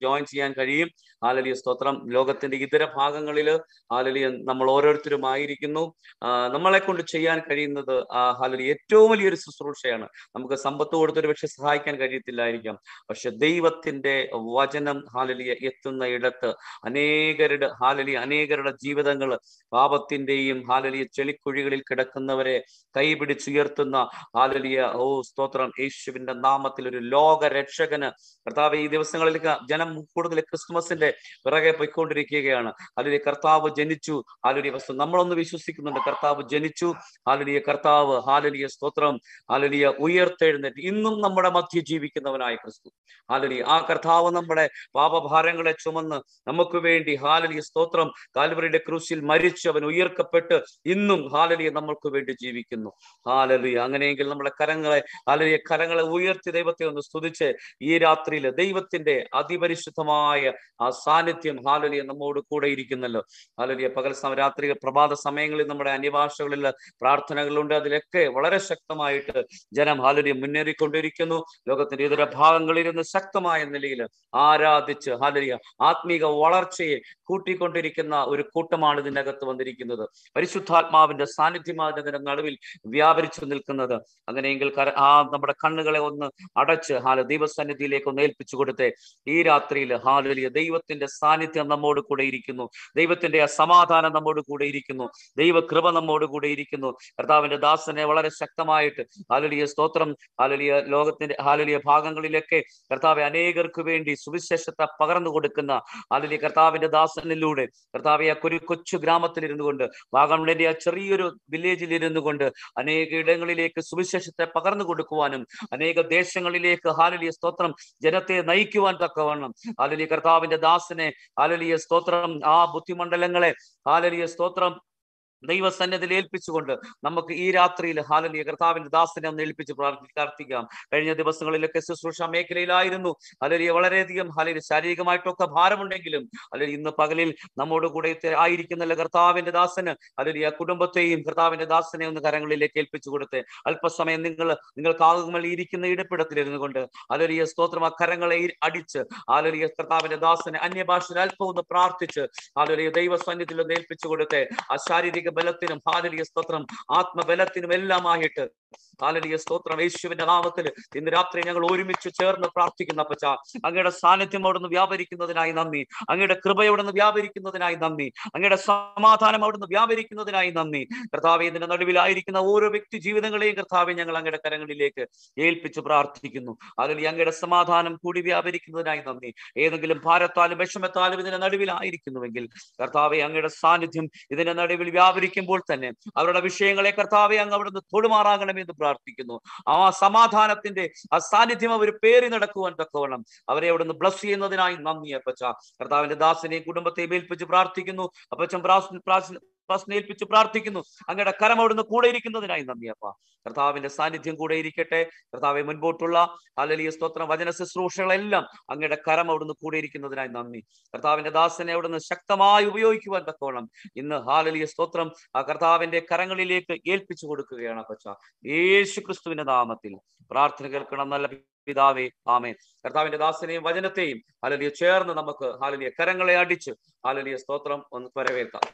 ജോയിൻ ചെയ്യാൻ കഴിയും ഹാലലിയ സ്തോത്രം ലോകത്തിന്റെ ഇതര ഭാഗങ്ങളിൽ ഹാലലിയ നമ്മൾ ഓരോരുത്തരും ആയിരിക്കുന്നു ആ, നമ്മളെ കൊണ്ട് ചെയ്യാൻ കഴിയുന്നത് ആ ഹാലലി ഏറ്റവും വലിയൊരു ശുശ്രൂഷയാണ് നമുക്ക് സമ്പത്ത് കൊടുത്തൊരു പക്ഷെ സഹായിക്കാൻ കഴിയത്തില്ലായിരിക്കാം പക്ഷെ ദൈവത്തിന്റെ വചനം ഹാലലിയ എത്തുന്ന ഇടത്ത് അനേകരുടെ ഹാലലിയ അനേകരുടെ ജീവിതങ്ങൾ പാപത്തിന്റെയും ഹാലലിയ ചെളിക്കുഴികളിൽ കിടക്കുന്നവരെ കൈപിടിച്ചുയർത്തുന്ന ഹാലലിയ ഓ സ്തോത്രം യേശുവിന്റെ നാമത്തിൽ ഒരു ലോക രക്ഷകന് കർത്താവ് ഈ ദിവസങ്ങളിലേക്ക് ജനം കൂടുതൽ ക്രിസ്മസിന്റെ പിറകെ പോയിക്കൊണ്ടിരിക്കുകയാണ് ഹാലലിയ കർത്താവ് ജനിച്ചു ഹാലലിയ വസ്തു നമ്മളൊന്ന് വിശ്വസിക്കുന്നുണ്ട് കർത്താവ് ജനിച്ചു ഹാലലിയ കർത്താവ് ഹാലലിയ സ്തോത്രം ഹാലലിയ ഉയർത്തെഴുന്നേറ്റ് ഇന്നും നമ്മുടെ മധ്യ ജീവിക്കുന്നവനായ ക്രിസ്തു ഹാലലിയ ആ കർത്താവ് നമ്മുടെ പാപഭാരങ്ങളെ ചുമന്ന് നമുക്ക് വേണ്ടി ഹാലലിയ സ്തോത്രം കാൽവറിയുടെ ക്രൂശിൽ മരിച്ചു അവൻ ഉയർക്കപ്പെട്ട് ഇന്നും ഹാലലിയ നമ്മൾക്ക് വേണ്ടി ജീവിക്കുന്നു ഹാലലിയ അങ്ങനെയെങ്കിൽ നമ്മുടെ കരങ്ങളെ ഹാലലിയ കരങ്ങളെ ഉയർത്തി ദൈവത്തെ ഒന്ന് സ്തുതിച്ച് ഈ രാത്രിയിൽ ദൈവത്തിന്റെ അതിപരിശുദ്ധമായ ആ സാന്നിധ്യം ഹാലലിയ നമ്മോട് കൂടെ ഇരിക്കുന്നല്ലോ ഹാലലിയ പകൽ സമ രാത്രി പ്രഭാത സമയങ്ങളിൽ നമ്മുടെ അന്യഭാഷകളിൽ പ്രാർത്ഥനകളുണ്ട് അതിലൊക്കെ വളരെ ശക്തമായിട്ട് ജനം ഹാലലിയ മുന്നേറിക്കൊണ്ടിരിക്കുന്നു ലോകത്തിന്റെ ഇതര ഭാഗങ്ങളിലിരുന്ന് ശക്തമായ നിലയിൽ ആരാധിച്ച് ഹാലലിയ ആത്മീക വളർച്ചയെ കൂട്ടിക്കൊണ്ടിരിക്കുന്ന ഒരു കൂട്ടമാണ് ഇതിനകത്ത് വന്നിരിക്കുന്നത് പരിശുദ്ധാത്മാവിന്റെ സാന്നിധ്യമാണ് ഇതിന്റെ നടുവിൽ വ്യാപരിച്ചു നിൽക്കുന്നത് അങ്ങനെയെങ്കിൽ കര- ആ നമ്മുടെ കണ്ണുകളെ ഒന്ന് അടച്ച് ഹാല ദൈവസന്നിധിയിലേക്ക് ഒന്ന് ഏൽപ്പിച്ചു കൊടുത്തേ ഈ രാത്രിയിൽ ഹാലലിയ ദൈവത്തിന്റെ സാന്നിധ്യം നമ്മോട് കൂടെ ഇരിക്കുന്നു ദൈവത്തിന്റെ ആ സമാധാനം നമ്മോട് കൂടെ ഇരിക്കുന്നു ദൈവകൃപ നമ്മോട് കൂടെ ഇരിക്കുന്നു കർത്താവിന്റെ ദാസനെ വളരെ ശക്തമായിട്ട് ഹാലലിയ സ്തോത്രം ഹാലലിയ ലോകത്തിന്റെ ഹാലലിയ ഭാഗങ്ങളിലൊക്കെ കർത്താവ് അനേകർക്ക് വേണ്ടി സുവിശേഷത്തെ പകർന്നു കൊടുക്കുന്ന ഹാലലിയ കർത്താവിന്റെ ദാസനിലൂടെ കർത്താവ് ആ ഒരു കൊച്ചു ഗ്രാമത്തിൽ ഇരുന്നു കൊണ്ട് വാഗമണിന്റെ ആ ചെറിയൊരു വില്ലേജിൽ ഇരുന്നു കൊണ്ട് അനേക ഇടങ്ങളിലേക്ക് സുവിശേഷത്തെ പകർന്നു കൊടുക്കുവാനും അനേക ദേശങ്ങളിലേക്ക് ഹാലലിയ സ്തോത്രം ജനത്തെ നയിക്കുവാൻ തക്കവണ്ണം ഹാലലിയ കർത്താവിന്റെ ദാസനെ ഹാലലിയ സ്തോത്രം ആ ബുദ്ധിമണ്ഡലങ്ങളെ ഹാലലിയ സ്തോത്രം ദൈവസന്നിധിയിൽ ഏൽപ്പിച്ചുകൊണ്ട് നമുക്ക് ഈ രാത്രിയിൽ ഹാലലിയ കർത്താവിന്റെ ദാസനെ ഒന്ന് ഏൽപ്പിച്ച് പ്രാർത്ഥി പ്രാർത്ഥിക്കാം കഴിഞ്ഞ ദിവസങ്ങളിലൊക്കെ ശുശ്രൂഷ മേഖലയിലായിരുന്നു ഹാലലിയ വളരെയധികം ഹാലലിയ ശാരീരികമായിട്ടൊക്കെ ഭാരമുണ്ടെങ്കിലും അല്ലെങ്കിൽ ഇന്ന് പകലിൽ നമ്മോട് കൂടെ ഇത്തെ- ആയിരിക്കുന്ന കർത്താവിന്റെ ദാസന് ഹാലലിയ കുടുംബത്തെയും കർത്താവിന്റെ ദാസനെ ഒന്ന് കരങ്ങളിലേക്ക് ഏൽപ്പിച്ചു കൊടുത്ത് അല്പസമയം നിങ്ങൾ നിങ്ങൾക്കാകുമ്പോൾ ഇരിക്കുന്ന ഇടപ്പിടത്തിലിരുന്നു കൊണ്ട് ഹാലലിയ സ്തോത്രം ആ കരങ്ങളെ ഇ- അടിച്ച് ഹാലലിയ കർത്താവിന്റെ ദാസനെ അന്യഭാഷയിൽ അല്പം ഒന്ന് പ്രാർത്ഥിച്ച് ഹാലലിയ ദൈവസന്നിധിയിൽ ഒന്ന് ഏൽപ്പിച്ചു കൊടുത്ത് ആ ശാരീരിക ബലത്തിനും ഹാലലിയ സ്തോത്രം ആത്മബലത്തിനും എല്ലാമായിട്ട് ഹാലലിയ സ്തോത്രം യേശുവിന്റെ നാമത്തിൽ ഇന്ന് രാത്രി ഞങ്ങൾ ഒരുമിച്ച് ചേർന്ന് പ്രാർത്ഥിക്കുന്ന പച്ച അങ്ങയുടെ സാന്നിധ്യം അവിടുന്ന് വ്യാപരിക്കുന്നതിനായി നന്ദി അങ്ങയുടെ കൃപ അവിടുന്ന് വ്യാപരിക്കുന്നതിനായി നന്ദി അങ്ങയുടെ സമാധാനം അവിടുന്ന് വ്യാപരിക്കുന്നതിനായി നന്ദി കർത്താവ് ഇതിന്റെ നടുവിലായിരിക്കുന്ന ഓരോ വ്യക്തി ജീവിതങ്ങളെയും കർത്താവെ ഞങ്ങൾ അങ്ങയുടെ കരങ്ങളിലേക്ക് ഏൽപ്പിച്ച് പ്രാർത്ഥിക്കുന്നു അതിൽ അങ്ങയുടെ സമാധാനം കൂടി വ്യാപരിക്കുന്നതിനായി നന്ദി ഏതെങ്കിലും ഭാരത്താലും വിഷമത്താലും ഇതിന്റെ നടുവിലായിരിക്കുന്നുവെങ്കിൽ കർത്താവെ അങ്ങയുടെ സാന്നിധ്യം ഇതിന്റെ നടുവിൽ വ്യാപരിക്കുമ്പോൾ തന്നെ അവരുടെ വിഷയങ്ങളെ കർത്താവെ അങ്ങ് അവിടുന്ന് തൊടുമാറാകണമെന്ന് പ്രാർത്ഥിക്കുന്നു ആ സമാധാനത്തിന്റെ ആ സാന്നിധ്യം അവർ പേറി നടക്കുവാൻ തക്കവണ്ണം അവരെ അവിടുന്ന് ബ്ലസ് ചെയ്യുന്നതിനായി നന്ദി അപ്പച്ച കർത്താവിന്റെ ദാസനെയും കുടുംബത്തെയും ഏൽപ്പിച്ച് പ്രാർത്ഥിക്കുന്നു അപ്പച്ചൻ പ്രാർത്ഥന പ്രാർത്ഥന പ്രാർത്ഥന ഏൽപ്പിച്ച് പ്രാർത്ഥിക്കുന്നു അങ്ങയുടെ കരം അവിടുന്ന് കൂടെ ഇരിക്കുന്നതിനായി നന്ദി അപ്പ കർത്താവിന്റെ സാന്നിധ്യം കൂടെ ഇരിക്കട്ടെ കർത്താവെ മുൻപോട്ടുള്ള ഹലലിയ സ്തോത്രം വചന ശുശ്രൂഷകളെല്ലാം അങ്ങയുടെ കരം അവിടുന്ന് കൂടെ ഇരിക്കുന്നതിനായി നന്ദി കർത്താവിന്റെ ദാസനെ അവിടുന്ന് ശക്തമായി ഉപയോഗിക്കുവാൻ തക്കവണ്ണം ഇന്ന് ഹാലലിയ സ്തോത്രം ആ കർത്താവിന്റെ കരങ്ങളിലേക്ക് ഏൽപ്പിച്ചു കൊടുക്കുകയാണ് അപ്പച്ച യേശു ക്രിസ്തുവിന്റെ നാമത്തിൽ പ്രാർത്ഥന കേൾക്കണം നല്ല പിതാവേ ആമേ കർത്താവിന്റെ ദാസനെയും വചനത്തെയും ഹാലലിയ ചേർന്ന് നമുക്ക് ഹാലലിയ കരങ്ങളെ അടിച്ച് ഹാലലിയ സ്തോത്രം ഒന്ന് വരവേൽക്കാം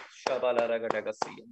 ശബലരകടകസിയം.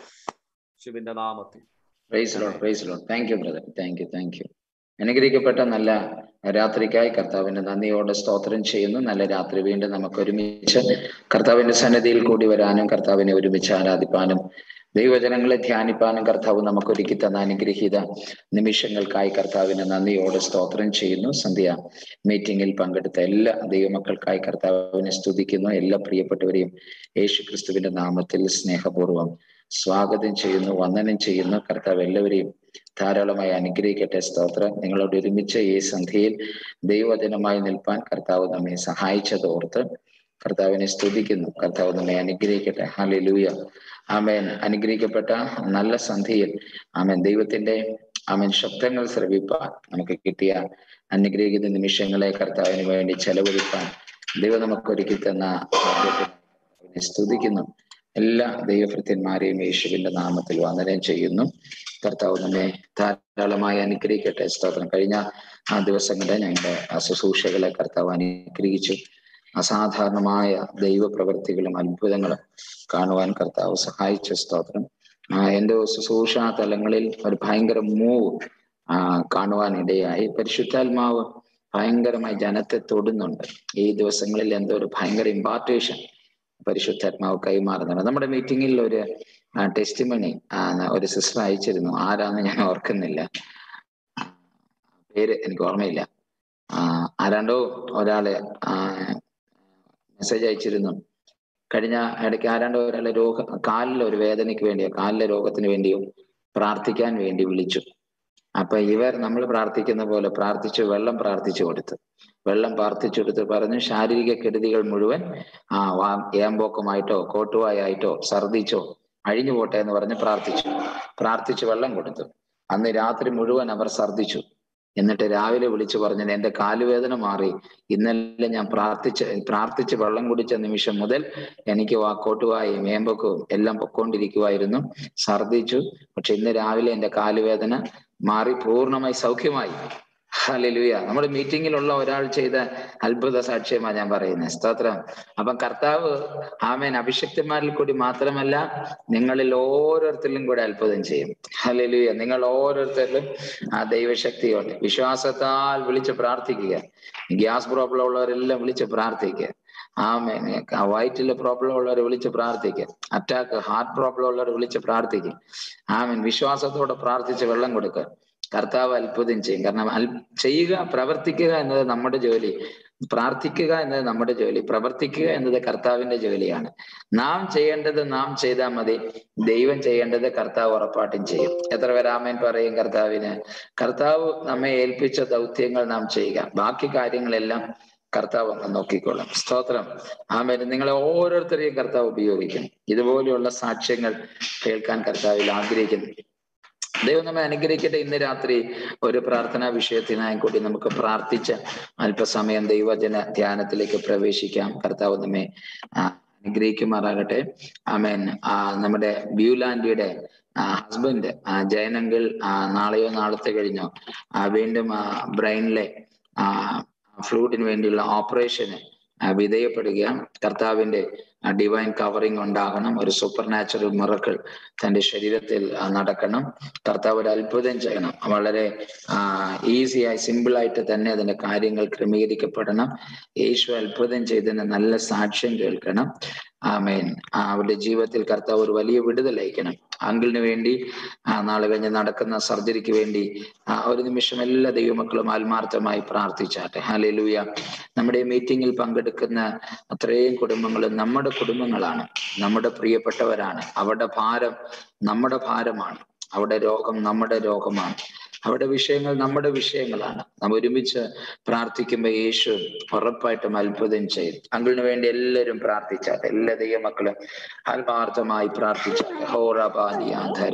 ശിവന്റെ നാമത്തിൽ praise Lord praise Lord thank you brother thank you thank you അനുഗ്രഹിക്കപ്പെട്ട നല്ല രാത്രിക്കായി കർത്താവിന്റെ നന്ദിയോടെ സ്തോത്രം ചെയ്യുന്നു നല്ല രാത്രി വീണ്ടും നമുക്ക് ഒരുമിച്ച് കർത്താവിന്റെ സന്നിധിയിൽ കൂടി വരാനും കർത്താവിനെ ഒരുമിച്ച് ആരാധിപ്പാനും ദൈവജനങ്ങളെ ധ്യാനിപ്പാനും കർത്താവ് നമുക്ക് ഒരുക്കി തന്ന അനുഗ്രഹീത നിമിഷങ്ങൾക്കായി കർത്താവിനെ നന്ദിയോടെ സ്തോത്രം ചെയ്യുന്നു സന്ധ്യ മീറ്റിംഗിൽ പങ്കെടുത്ത എല്ലാ ദൈവമക്കൾക്കായി കർത്താവിനെ സ്തുതിക്കുന്നു എല്ലാ പ്രിയപ്പെട്ടവരെയും യേശു ക്രിസ്തുവിന്റെ നാമത്തിൽ സ്നേഹപൂർവ്വം സ്വാഗതം ചെയ്യുന്നു വന്ദനം ചെയ്യുന്നു കർത്താവ് എല്ലാവരെയും ധാരാളമായി അനുഗ്രഹിക്കട്ടെ സ്തോത്രം നിങ്ങളോട് ഒരുമിച്ച് ഈ സന്ധ്യയിൽ ദൈവജനമായി നിൽപ്പാൻ കർത്താവ് നമ്മെ സഹായിച്ചത് ഓർത്ത് കർത്താവിനെ സ്തുതിക്കുന്നു കർത്താവ് നമ്മെ അനുഗ്രഹിക്കട്ടെ ഹാലലൂയ ആമേൻ അനുഗ്രഹിക്കപ്പെട്ട നല്ല സന്ധ്യയിൽ ആമേൻ ദൈവത്തിന്റെ ആമേൻ ശബ്ദങ്ങൾ ശ്രവിപ്പാൻ നമുക്ക് കിട്ടിയ അനുഗ്രഹിക്കുന്ന നിമിഷങ്ങളെ കർത്താവിന് വേണ്ടി ചെലവഴിപ്പാൻ ദൈവം നമുക്ക് ഒരുക്കി തന്ന ഭാഗ്യത്തിന് അവനെ സ്തുതിക്കുന്നു എല്ലാ ദൈവഭൃത്യന്മാരെയും യേശുവിന്റെ നാമത്തിൽ വന്ദനം ചെയ്യുന്നു കർത്താവ് നമ്മെ ധാരാളമായി അനുഗ്രഹിക്കട്ടെ സ്തോത്രം കഴിഞ്ഞ ആ ദിവസങ്ങളിൽ ഞങ്ങളുടെ ആ ശുശ്രൂഷകളെ കർത്താവ് അനുഗ്രഹിച്ചു അസാധാരണമായ ദൈവപ്രവൃത്തികളും അത്ഭുതങ്ങളും കാണുവാൻ കർത്താവ് സഹായിച്ച സ്തോത്രം ആ എന്റെ ശുശ്രൂഷ തലങ്ങളിൽ ഒരു ഭയങ്കര മൂവ് ആ കാണുവാൻ ഇടയായി പരിശുദ്ധാത്മാവ് ഭയങ്കരമായി ജനത്തെ തൊടുന്നുണ്ട് ഈ ദിവസങ്ങളിൽ എന്തോ ഒരു ഭയങ്കര ഇമ്പാർട്ടേഷൻ പരിശുദ്ധാത്മാവ് കൈമാറുന്നുണ്ട് നമ്മുടെ മീറ്റിംഗിൽ ഒരു ടെസ്റ്റിമണി ഒരു സിസ്റ്റർ അയച്ചിരുന്നു ആരാന്ന് ഞാൻ ഓർക്കുന്നില്ല ആ, പേര് എനിക്ക് ഓർമ്മയില്ല ആ, ആരാണ്ടോ ഒരാള് മെസ്സേജ് അയച്ചിരുന്നു കഴിഞ്ഞ ഇടയ്ക്ക് ആരാണ്ടോ ഒരാളെ രോഗ കാലിലെ ഒരു വേദനയ്ക്ക് വേണ്ടിയോ കാലിലെ രോഗത്തിന് വേണ്ടിയോ പ്രാർത്ഥിക്കാൻ വേണ്ടി വിളിച്ചു അപ്പൊ ഇവർ നമ്മൾ പ്രാർത്ഥിക്കുന്ന പോലെ പ്രാർത്ഥിച്ചു വെള്ളം പ്രാർത്ഥിച്ചു കൊടുത്തു വെള്ളം പ്രാർത്ഥിച്ചു കൊടുത്ത് പറഞ്ഞു ശാരീരിക കെടുതികൾ മുഴുവൻ ആ വാ ഏമ്പോക്കമായിട്ടോ കോട്ടുവായായിട്ടോ ഛർദിച്ചോ അഴിഞ്ഞു പോട്ടെ എന്ന് പറഞ്ഞ് പ്രാർത്ഥിച്ചു പ്രാർത്ഥിച്ച് വെള്ളം കൊടുത്തു അന്ന് രാത്രി മുഴുവൻ അവർ ഛർദിച്ചു എന്നിട്ട് രാവിലെ വിളിച്ചു പറഞ്ഞു എന്റെ കാലുവേദന മാറി ഇന്നലെ ഞാൻ പ്രാർത്ഥിച്ച് പ്രാർത്ഥിച്ച് വെള്ളം കുടിച്ച നിമിഷം മുതൽ എനിക്ക് വാക്കോട്ടുവായും ഏമ്പക്കവും എല്ലാം പൊക്കോണ്ടിരിക്കുമായിരുന്നു ഛർദിച്ചു പക്ഷെ ഇന്ന് രാവിലെ എന്റെ കാലുവേദന മാറി പൂർണ്ണമായി സൗഖ്യമായി ഹല്ലേലൂയ നമ്മുടെ മീറ്റിംഗിലുള്ള ഒരാൾ ചെയ്ത അത്ഭുത സാക്ഷ്യമാണ് ഞാൻ പറയുന്നത് സ്തോത്രം അപ്പം കർത്താവ് ആമേൻ അഭിഷക്തന്മാരിൽ കൂടി മാത്രമല്ല നിങ്ങളിൽ ഓരോരുത്തരിലും കൂടെ അത്ഭുതം ചെയ്യും ഹല്ലേലൂയ നിങ്ങൾ ഓരോരുത്തരിലും ആ ദൈവശക്തിയുണ്ട് വിശ്വാസത്താൽ വിളിച്ച് പ്രാർത്ഥിക്കുക ഗ്യാസ് പ്രോബ്ലം ഉള്ളവരെല്ലാം വിളിച്ച് പ്രാർത്ഥിക്കുക ആമേൻ വയറ്റിലെ പ്രോബ്ലം ഉള്ളവരെ വിളിച്ച് പ്രാർത്ഥിക്കുക അറ്റാക്ക് ഹാർട്ട് പ്രോബ്ലം ഉള്ളവരെ വിളിച്ച് പ്രാർത്ഥിക്കുക ആമേൻ വിശ്വാസത്തോടെ പ്രാർത്ഥിച്ച് വെള്ളം കൊടുക്കുക കർത്താവ് അത്ഭുതം ചെയ്യും കാരണം അൽ ചെയ്യുക പ്രവർത്തിക്കുക എന്നത് നമ്മുടെ ജോലി പ്രാർത്ഥിക്കുക എന്നത് നമ്മുടെ ജോലി പ്രവർത്തിക്കുക എന്നത് കർത്താവിന്റെ ജോലിയാണ് നാം ചെയ്യേണ്ടത് നാം ചെയ്താൽ മതി ദൈവം ചെയ്യേണ്ടത് കർത്താവ് ഉറപ്പായിട്ടും ചെയ്യും എത്ര പേരാമേൻ പറയും കർത്താവിന് കർത്താവ് നമ്മെ ഏൽപ്പിച്ച ദൗത്യങ്ങൾ നാം ചെയ്യുക ബാക്കി കാര്യങ്ങളെല്ലാം കർത്താവ് അങ്ങ് നോക്കിക്കൊള്ളും സ്തോത്രം ആമേൻ നിങ്ങളെ ഓരോരുത്തരെയും കർത്താവ് ഉപയോഗിക്കും ഇതുപോലെയുള്ള സാക്ഷ്യങ്ങൾ കേൾക്കാൻ കർത്താവിൽ ആഗ്രഹിക്കുന്നു ദൈവം നമ്മെ അനുഗ്രഹിക്കട്ടെ ഇന്ന് രാത്രി ഒരു പ്രാർത്ഥനാ വിഷയത്തിനായി കൂടി നമുക്ക് പ്രാർത്ഥിച്ച് അല്പസമയം ദൈവജന ധ്യാനത്തിലേക്ക് പ്രവേശിക്കാം കർത്താവ് നമ്മെ ആ, അനുഗ്രഹിക്കുമാറാകട്ടെ ആമേൻ ആ നമ്മുടെ ബ്യൂലാൻഡിയുടെ ഹസ്ബൻഡ് ജയനങ്കിൾ നാളെയോ നാളത്തെ കഴിഞ്ഞോ ആ, വീണ്ടും ബ്രെയിനിലെ ഫ്ലൂഡിന് വേണ്ടിയുള്ള ഓപ്പറേഷന് വിധേയപ്പെടുക കർത്താവിന്റെ ഡിവൈൻ കവറിങ് ഉണ്ടാകണം ഒരു സൂപ്പർ നാച്ചുറൽ മിറക്കിൾ തന്റെ ശരീരത്തിൽ ആ, നടക്കണം കർത്താവ് ഒരു അത്ഭുതം ചെയ്യണം വളരെ ഈസിയായി സിമ്പിൾ ആയിട്ട് തന്നെ അതിന്റെ കാര്യങ്ങൾ ക്രമീകരിക്കപ്പെടണം യേശു അത്ഭുതം ചെയ്തതിന് നല്ല സാക്ഷ്യം കേൾക്കണം ആമേൻ ആ, അവരുടെ ജീവിതത്തിൽ കർത്താവ് ഒരു വലിയ വിടുതൽ അയക്കണം അങ്കിളിന് വേണ്ടി ആ, നാളെ കഴിഞ്ഞ് നടക്കുന്ന സർജറിക്ക് വേണ്ടി ആ, ഒരു നിമിഷം എല്ലാ ദൈവമക്കളും ആത്മാർത്ഥമായി പ്രാർത്ഥിച്ചാട്ടെ ഹാലലൂയ നമ്മുടെ ഈ മീറ്റിംഗിൽ പങ്കെടുക്കുന്ന അത്രയും കുടുംബങ്ങളും നമ്മുടെ കുടുംബങ്ങളാണ് നമ്മുടെ പ്രിയപ്പെട്ടവരാണ് അവരുടെ ഭാരം നമ്മുടെ ഭാരമാണ് അവിടെ രോഗം നമ്മുടെ രോഗമാണ് അവിടെ വിഷയങ്ങൾ നമ്മുടെ വിഷയങ്ങളാണ് നാം ഒരുമിച്ച് പ്രാർത്ഥിക്കുമ്പോൾ യേശു ഉറപ്പായിട്ടും അത്ഭുതം ചെയ്യും അങ്കിളിന് വേണ്ടി എല്ലാവരും പ്രാർത്ഥിച്ചാട്ടെ എല്ലാ ദൈവമക്കളും ആത്മാർത്ഥമായി പ്രാർത്ഥിച്ചാട്ടെ ഹോറബാനിയാധര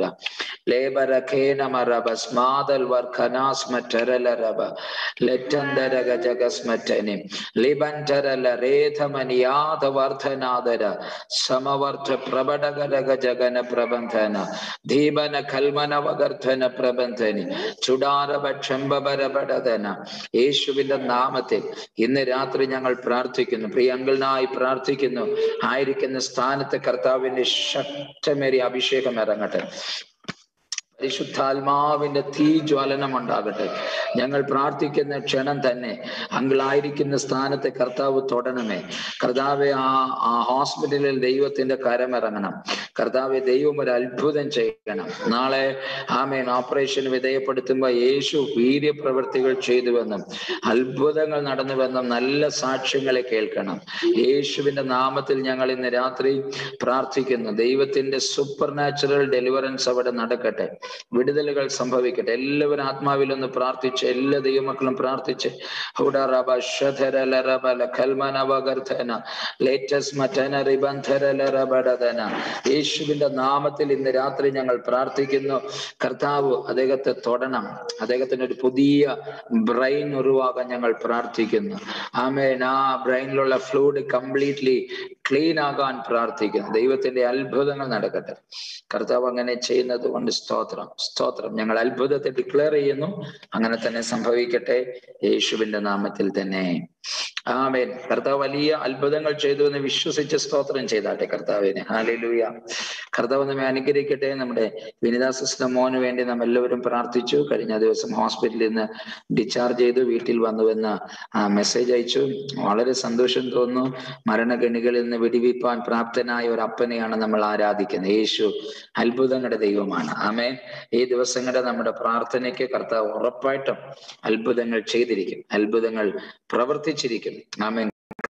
ലേബരഖേനമറബസ്മാദൽ വർഖനാസ്മറ്റരലരബ ലറ്റന്തരക ജഗസ്മറ്റനി ലിബൻറ്റരല രേധമനിയാത വർധനാദര സമവർദ്ധ പ്രബടകരക ജഗന പ്രബന്ധന ദീപന കൽമനവഗർധന പ്രബന്ധനി ചുടാരഭക്ഷംബരപടതന യേശുവിന്റെ നാമത്തിൽ ഇന്ന് രാത്രി ഞങ്ങൾ പ്രാർത്ഥിക്കുന്നു പ്രിയങ്ങളിനായി പ്രാർത്ഥിക്കുന്നു ആയിരിക്കുന്ന സ്ഥാനത്ത് കർത്താവിന്റെ ശക്തമേറിയ അഭിഷേകം ഇറങ്ങട്ടെ പരിശുദ്ധാത്മാവിന്റെ തീ ജ്വലനം ഉണ്ടാകട്ടെ ഞങ്ങൾ പ്രാർത്ഥിക്കുന്ന ക്ഷണം തന്നെ അങ്കിളായിരിക്കുന്ന സ്ഥാനത്തെ കർത്താവ് തൊടണമേ കർത്താവെ ആ ആ ഹോസ്പിറ്റലിൽ ദൈവത്തിന്റെ കരമിറങ്ങണം കർത്താവെ ദൈവം ഒരു അത്ഭുതം ചെയ്യണം നാളെ ആമേൻ ഓപ്പറേഷൻ വിധേയപ്പെടുത്തുമ്പോൾ യേശു വീര്യപ്രവൃത്തികൾ ചെയ്തുവെന്നും അത്ഭുതങ്ങൾ നടന്നുവെന്നും നല്ല സാക്ഷ്യങ്ങളെ കേൾക്കണം യേശുവിന്റെ നാമത്തിൽ ഞങ്ങൾ ഇന്ന് രാത്രി പ്രാർത്ഥിക്കുന്നു ദൈവത്തിന്റെ സൂപ്പർ നാച്ചുറൽ ഡെലിവറൻസ് അവിടെ നടക്കട്ടെ വിടുതലുകൾ സംഭവിക്കട്ടെ എല്ലാവരും ആത്മാവിൽ ഒന്ന് പ്രാർത്ഥിച്ച് എല്ലാ ദൈവമക്കളും പ്രാർത്ഥിച്ച് ഹുഡറബ ശധരലറബല കൽമനവഗർധന ലേറ്റസ് മറ്റന റിബന്ധരലറബടധന യേശുവിന്റെ നാമത്തിൽ ഇന്ന് രാത്രി ഞങ്ങൾ പ്രാർത്ഥിക്കുന്നു കർത്താവ് അദ്ദേഹത്തെ തൊടണം അദ്ദേഹത്തിന് ഒരു പുതിയ ബ്രെയിൻ ഉരുവാകാൻ ഞങ്ങൾ പ്രാർത്ഥിക്കുന്നു ആമേൻ ആ ബ്രെയിനിലുള്ള ഫ്ലൂഡ് കംപ്ലീറ്റ്ലി ക്ലീൻ ആകാൻ പ്രാർത്ഥിക്കുന്നു ദൈവത്തിന്റെ അത്ഭുതങ്ങൾ നടക്കട്ടെ കർത്താവ് അങ്ങനെ ചെയ്യുന്നത് കൊണ്ട് സ്തോത്രം സ്തോത്രം ഞങ്ങൾ അത്ഭുതത്തെ ഡിക്ലെയർ ചെയ്യുന്നു അങ്ങനെ തന്നെ സംഭവിക്കട്ടെ യേശുവിന്റെ നാമത്തിൽ തന്നെ ആമേൻ കർത്താവ് വലിയ അത്ഭുതങ്ങൾ ചെയ്തു എന്ന് വിശ്വസിച്ച് സ്തോത്രം ചെയ്താട്ടെ കർത്താവിനെ ഹാലലൂയ കർത്താവ് നമ്മെ അനുഗ്രഹിക്കട്ടെ നമ്മുടെ വിനിതാ സിസ്റ്റർ മോന് വേണ്ടി നാം എല്ലാവരും പ്രാർത്ഥിച്ചു കഴിഞ്ഞ ദിവസം ഹോസ്പിറ്റലിൽ നിന്ന് ഡിസ്ചാർജ് ചെയ്തു വീട്ടിൽ വന്നുവെന്ന് മെസ്സേജ് അയച്ചു വളരെ സന്തോഷം തോന്നുന്നു മരണഗണികളിൽ നിന്ന് വെടിവെപ്പാൻ പ്രാപ്തനായ ഒരു അപ്പനെയാണ് നമ്മൾ ആരാധിക്കുന്നത് യേശു അത്ഭുതങ്ങളുടെ ദൈവമാണ് ആമേൻ ഈ ദിവസങ്ങളുടെ നമ്മുടെ പ്രാർത്ഥനയ്ക്ക് കർത്താവ് ഉറപ്പായിട്ടും അത്ഭുതങ്ങൾ ചെയ്തിരിക്കും അത്ഭുതങ്ങൾ പ്രവർത്തിച്ചിരിക്കും ആമേൻ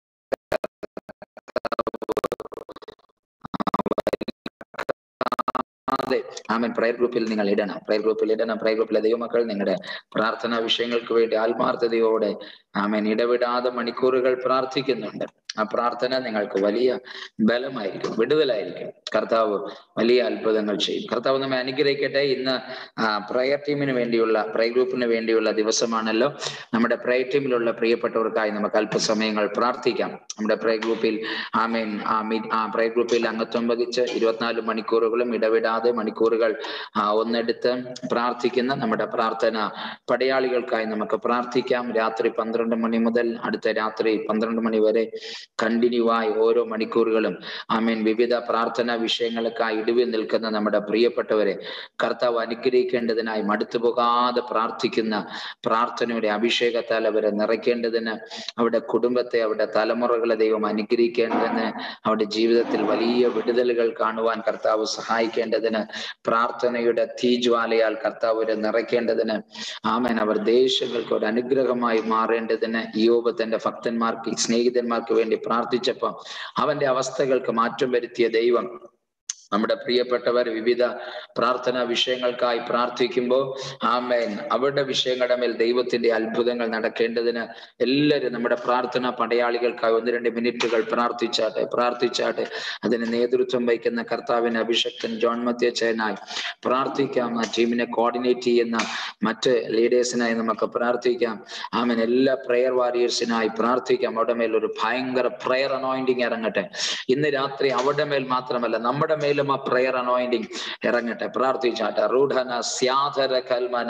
അതെ ആമൻ പ്രയർ ഗ്രൂപ്പിൽ നിങ്ങൾ ഇടണം പ്രയർ ഗ്രൂപ്പിൽ ഇടണം പ്രയർ ഗ്രൂപ്പിലെ ദൈവമക്കൾ നിങ്ങളുടെ പ്രാർത്ഥനാ വിഷയങ്ങൾക്ക് വേണ്ടി ആത്മാർത്ഥതയോടെ ആമൻ ഇടവിടാതെ മണിക്കൂറുകൾ പ്രാർത്ഥിക്കുന്നുണ്ട് ആ പ്രാർത്ഥന നിങ്ങൾക്ക് വലിയ ബലമായിരിക്കും വിടുതലായിരിക്കും കർത്താവ് വലിയ അത്ഭുതങ്ങൾ ചെയ്യും കർത്താവ് നമ്മെ അനുഗ്രഹിക്കട്ടെ ഇന്ന് പ്രയർ ടീമിന് വേണ്ടിയുള്ള പ്രയർ ഗ്രൂപ്പിന് വേണ്ടിയുള്ള ദിവസമാണല്ലോ നമ്മുടെ പ്രയർ ടീമിലുള്ള പ്രിയപ്പെട്ടവർക്കായി നമുക്ക് അല്പസമയങ്ങൾ പ്രാർത്ഥിക്കാം നമ്മുടെ പ്രയർ ഗ്രൂപ്പിൽ ആമേൻ ആ മീ ആ പ്രയർ ഗ്രൂപ്പിൽ അംഗത്വം വഹിച്ച് ഇരുപത്തിനാല് മണിക്കൂറുകളും ഇടവിടാതെ മണിക്കൂറുകൾ ആ ഒന്നെടുത്ത് പ്രാർത്ഥിക്കുന്ന നമ്മുടെ പ്രാർത്ഥന പടയാളികൾക്കായി നമുക്ക് പ്രാർത്ഥിക്കാം രാത്രി പന്ത്രണ്ട് മണി മുതൽ അടുത്ത രാത്രി പന്ത്രണ്ട് മണി വരെ കണ്ടിന്യൂ ആയി ഓരോ മണിക്കൂറുകളും ആമേൻ വിവിധ പ്രാർത്ഥനാ വിഷയങ്ങൾക്കായി ഇടിവിൽ നിൽക്കുന്ന നമ്മുടെ പ്രിയപ്പെട്ടവരെ കർത്താവ് അനുഗ്രഹിക്കേണ്ടതിനായി മടുത്തു പോകാതെ പ്രാർത്ഥിക്കുന്ന പ്രാർത്ഥനയുടെ അഭിഷേകത്താൽ അവരെ നിറയ്ക്കേണ്ടതിന് അവരുടെ കുടുംബത്തെ അവരുടെ തലമുറകളെ ദൈവം അനുഗ്രഹിക്കേണ്ടതിന് അവരുടെ ജീവിതത്തിൽ വലിയ വിടുതലുകൾ കാണുവാൻ കർത്താവ് സഹായിക്കേണ്ടതിന് പ്രാർത്ഥനയുടെ തീജ്വാലയാൽ കർത്താവ് അവരെ നിറയ്ക്കേണ്ടതിന് ആമേൻ അവർ ദേശങ്ങൾക്ക് ഒരു അനുഗ്രഹമായി മാറേണ്ടതിന് യോബ് തന്റെ ഭക്തന്മാർക്ക് സ്നേഹിതന്മാർക്ക് വേണ്ടി പ്രാർത്ഥിച്ചപ്പോൾ അവന്റെ അവസ്ഥകൾക്ക് മാറ്റം വരുത്തിയ ദൈവം നമ്മുടെ പ്രിയപ്പെട്ടവർ വിവിധ പ്രാർത്ഥനാ വിഷയങ്ങൾക്കായി പ്രാർത്ഥിക്കുമ്പോൾ ആമേൻ അവരുടെ വിഷയങ്ങളുടെ മേൽ ദൈവത്തിന്റെ അത്ഭുതങ്ങൾ നടക്കേണ്ടതിന് എല്ലാവരും നമ്മുടെ പ്രാർത്ഥന പടയാളികൾക്കായി ഒന്ന് രണ്ട് മിനിറ്റുകൾ പ്രാർത്ഥിച്ചാട്ടെ പ്രാർത്ഥിച്ചാട്ടെ അതിന് നേതൃത്വം വഹിക്കുന്ന കർത്താവിന് അഭിഷക്തൻ ജോൺ മത്യച്ചനായി പ്രാർത്ഥിക്കാം ആ ടീമിനെ കോർഡിനേറ്റ് ചെയ്യുന്ന മറ്റ് ലീഡേഴ്സിനായി നമുക്ക് പ്രാർത്ഥിക്കാം ആമേൻ എല്ലാ പ്രയർ വാരിയേഴ്സിനായി പ്രാർത്ഥിക്കാം അവരുടെ മേൽ ഒരു ഭയങ്കര പ്രയർ അനോയിന്റിങ് ഇറങ്ങട്ടെ ഇന്ന് രാത്രി അവരുടെ മേൽ മാത്രമല്ല നമ്മുടെ മേലും ആ പ്രയർ അനോയിന്റിങ് ഇറങ്ങട്ടെ പ്രാർത്ഥിച്ചാട്ടെ റൂഢന സ്യാധര കൽമന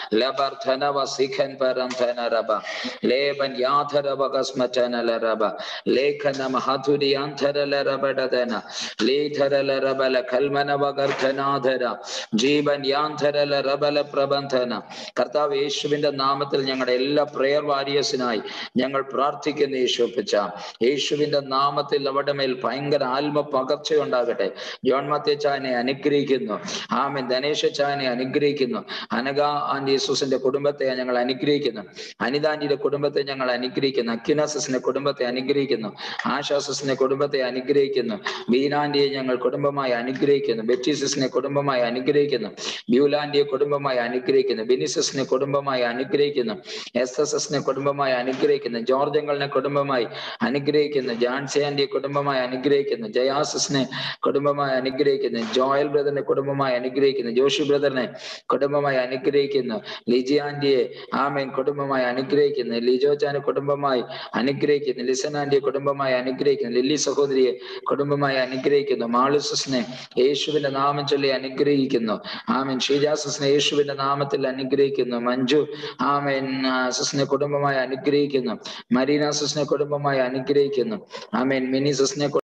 ലബർധനവ സിഖൻ പരംധന രബ ലേബൻ യാധരവ കസ്മറ്റന രബ ലേഖന മഹധുരി അന്ധരല രബടതന ലീധരല രബല കൽമനവ ഗർധനാധര ജീവൻ യാന്ധരല രബല പ്രബന്ധന കർത്താവ് യേശുവിന്റെ നാമത്തിൽ ഞങ്ങളുടെ എല്ലാ പ്രയർ വാരിയേഴ്സിനായി ഞങ്ങൾ പ്രാർത്ഥിക്കുന്ന യേശുപ്പിച്ച യേശുവിന്റെ നാമത്തിൽ അവരുടെ മേൽ ഭയങ്കര ആത്മ പകർച്ച ഉണ്ടാകട്ടെ ജോൺ മത്തേച്ചാനെ അനുഗ്രഹിക്കുന്നു ആമൻ ധനേഷ് ചാനെ അനുഗ്രഹിക്കുന്നു അനക ആൻഡ് യേസുസിന്റെ കുടുംബത്തെ ഞങ്ങൾ അനുഗ്രഹിക്കുന്നു അനിതാന്റിയുടെ കുടുംബത്തെ ഞങ്ങൾ അനുഗ്രഹിക്കുന്നു അക്കിനാസസിന്റെ കുടുംബത്തെ അനുഗ്രഹിക്കുന്നു ആശാസസിന്റെ കുടുംബത്തെ അനുഗ്രഹിക്കുന്നു ബീനാന്റിയെ ഞങ്ങൾ കുടുംബമായി അനുഗ്രഹിക്കുന്നു ബെറ്റീസസിനെ കുടുംബമായി അനുഗ്രഹിക്കുന്നു ബ്യൂലാന്റിയെ കുടുംബമായി അനുഗ്രഹിക്കുന്നു ബെനിസസിനെ കുടുംബമായി അനുഗ്രഹിക്കുന്നു എസ് എസ് എസിനെ കുടുംബമായി അനുഗ്രഹിക്കുന്നു ജോർജങ്ങളിനെ കുടുംബമായി അനുഗ്രഹിക്കുന്നു ജാൻസിയാന്റിയെ കുടുംബമായി അനുഗ്രഹിക്കുന്നു ജയാസസിനെ കുടുംബമായി അനുഗ്രഹിക്കുന്നു ജോയൽ ബ്രദറിനെ കുടുംബമായി അനുഗ്രഹിക്കുന്നു ജോഷി ബ്രദറിനെ കുടുംബമായി അനുഗ്രഹിക്കുന്നു ലിജി ആന്റിയെ ആമേൻ കുടുംബമായി അനുഗ്രഹിക്കുന്നു ലിജോ ചാനെ കുടുംബമായി അനുഗ്രഹിക്കുന്നു ലിസൻ ആന്റിയെ കുടുംബമായി അനുഗ്രഹിക്കുന്നു ലില്ലി സഹോദരിയെ കുടുംബമായി അനുഗ്രഹിക്കുന്നു മാളുസസിനെ യേശുവിന്റെ നാമം ചൊല്ലി അനുഗ്രഹിക്കുന്നു ആമേൻ ഷീജാസസിനെ യേശുവിന്റെ നാമത്തിൽ അനുഗ്രഹിക്കുന്നു മഞ്ജു ആമേൻ സസിനെ കുടുംബമായി അനുഗ്രഹിക്കുന്നു മരീന സസിനെ കുടുംബമായി അനുഗ്രഹിക്കുന്നു ആമേൻ മിനി സസിനെ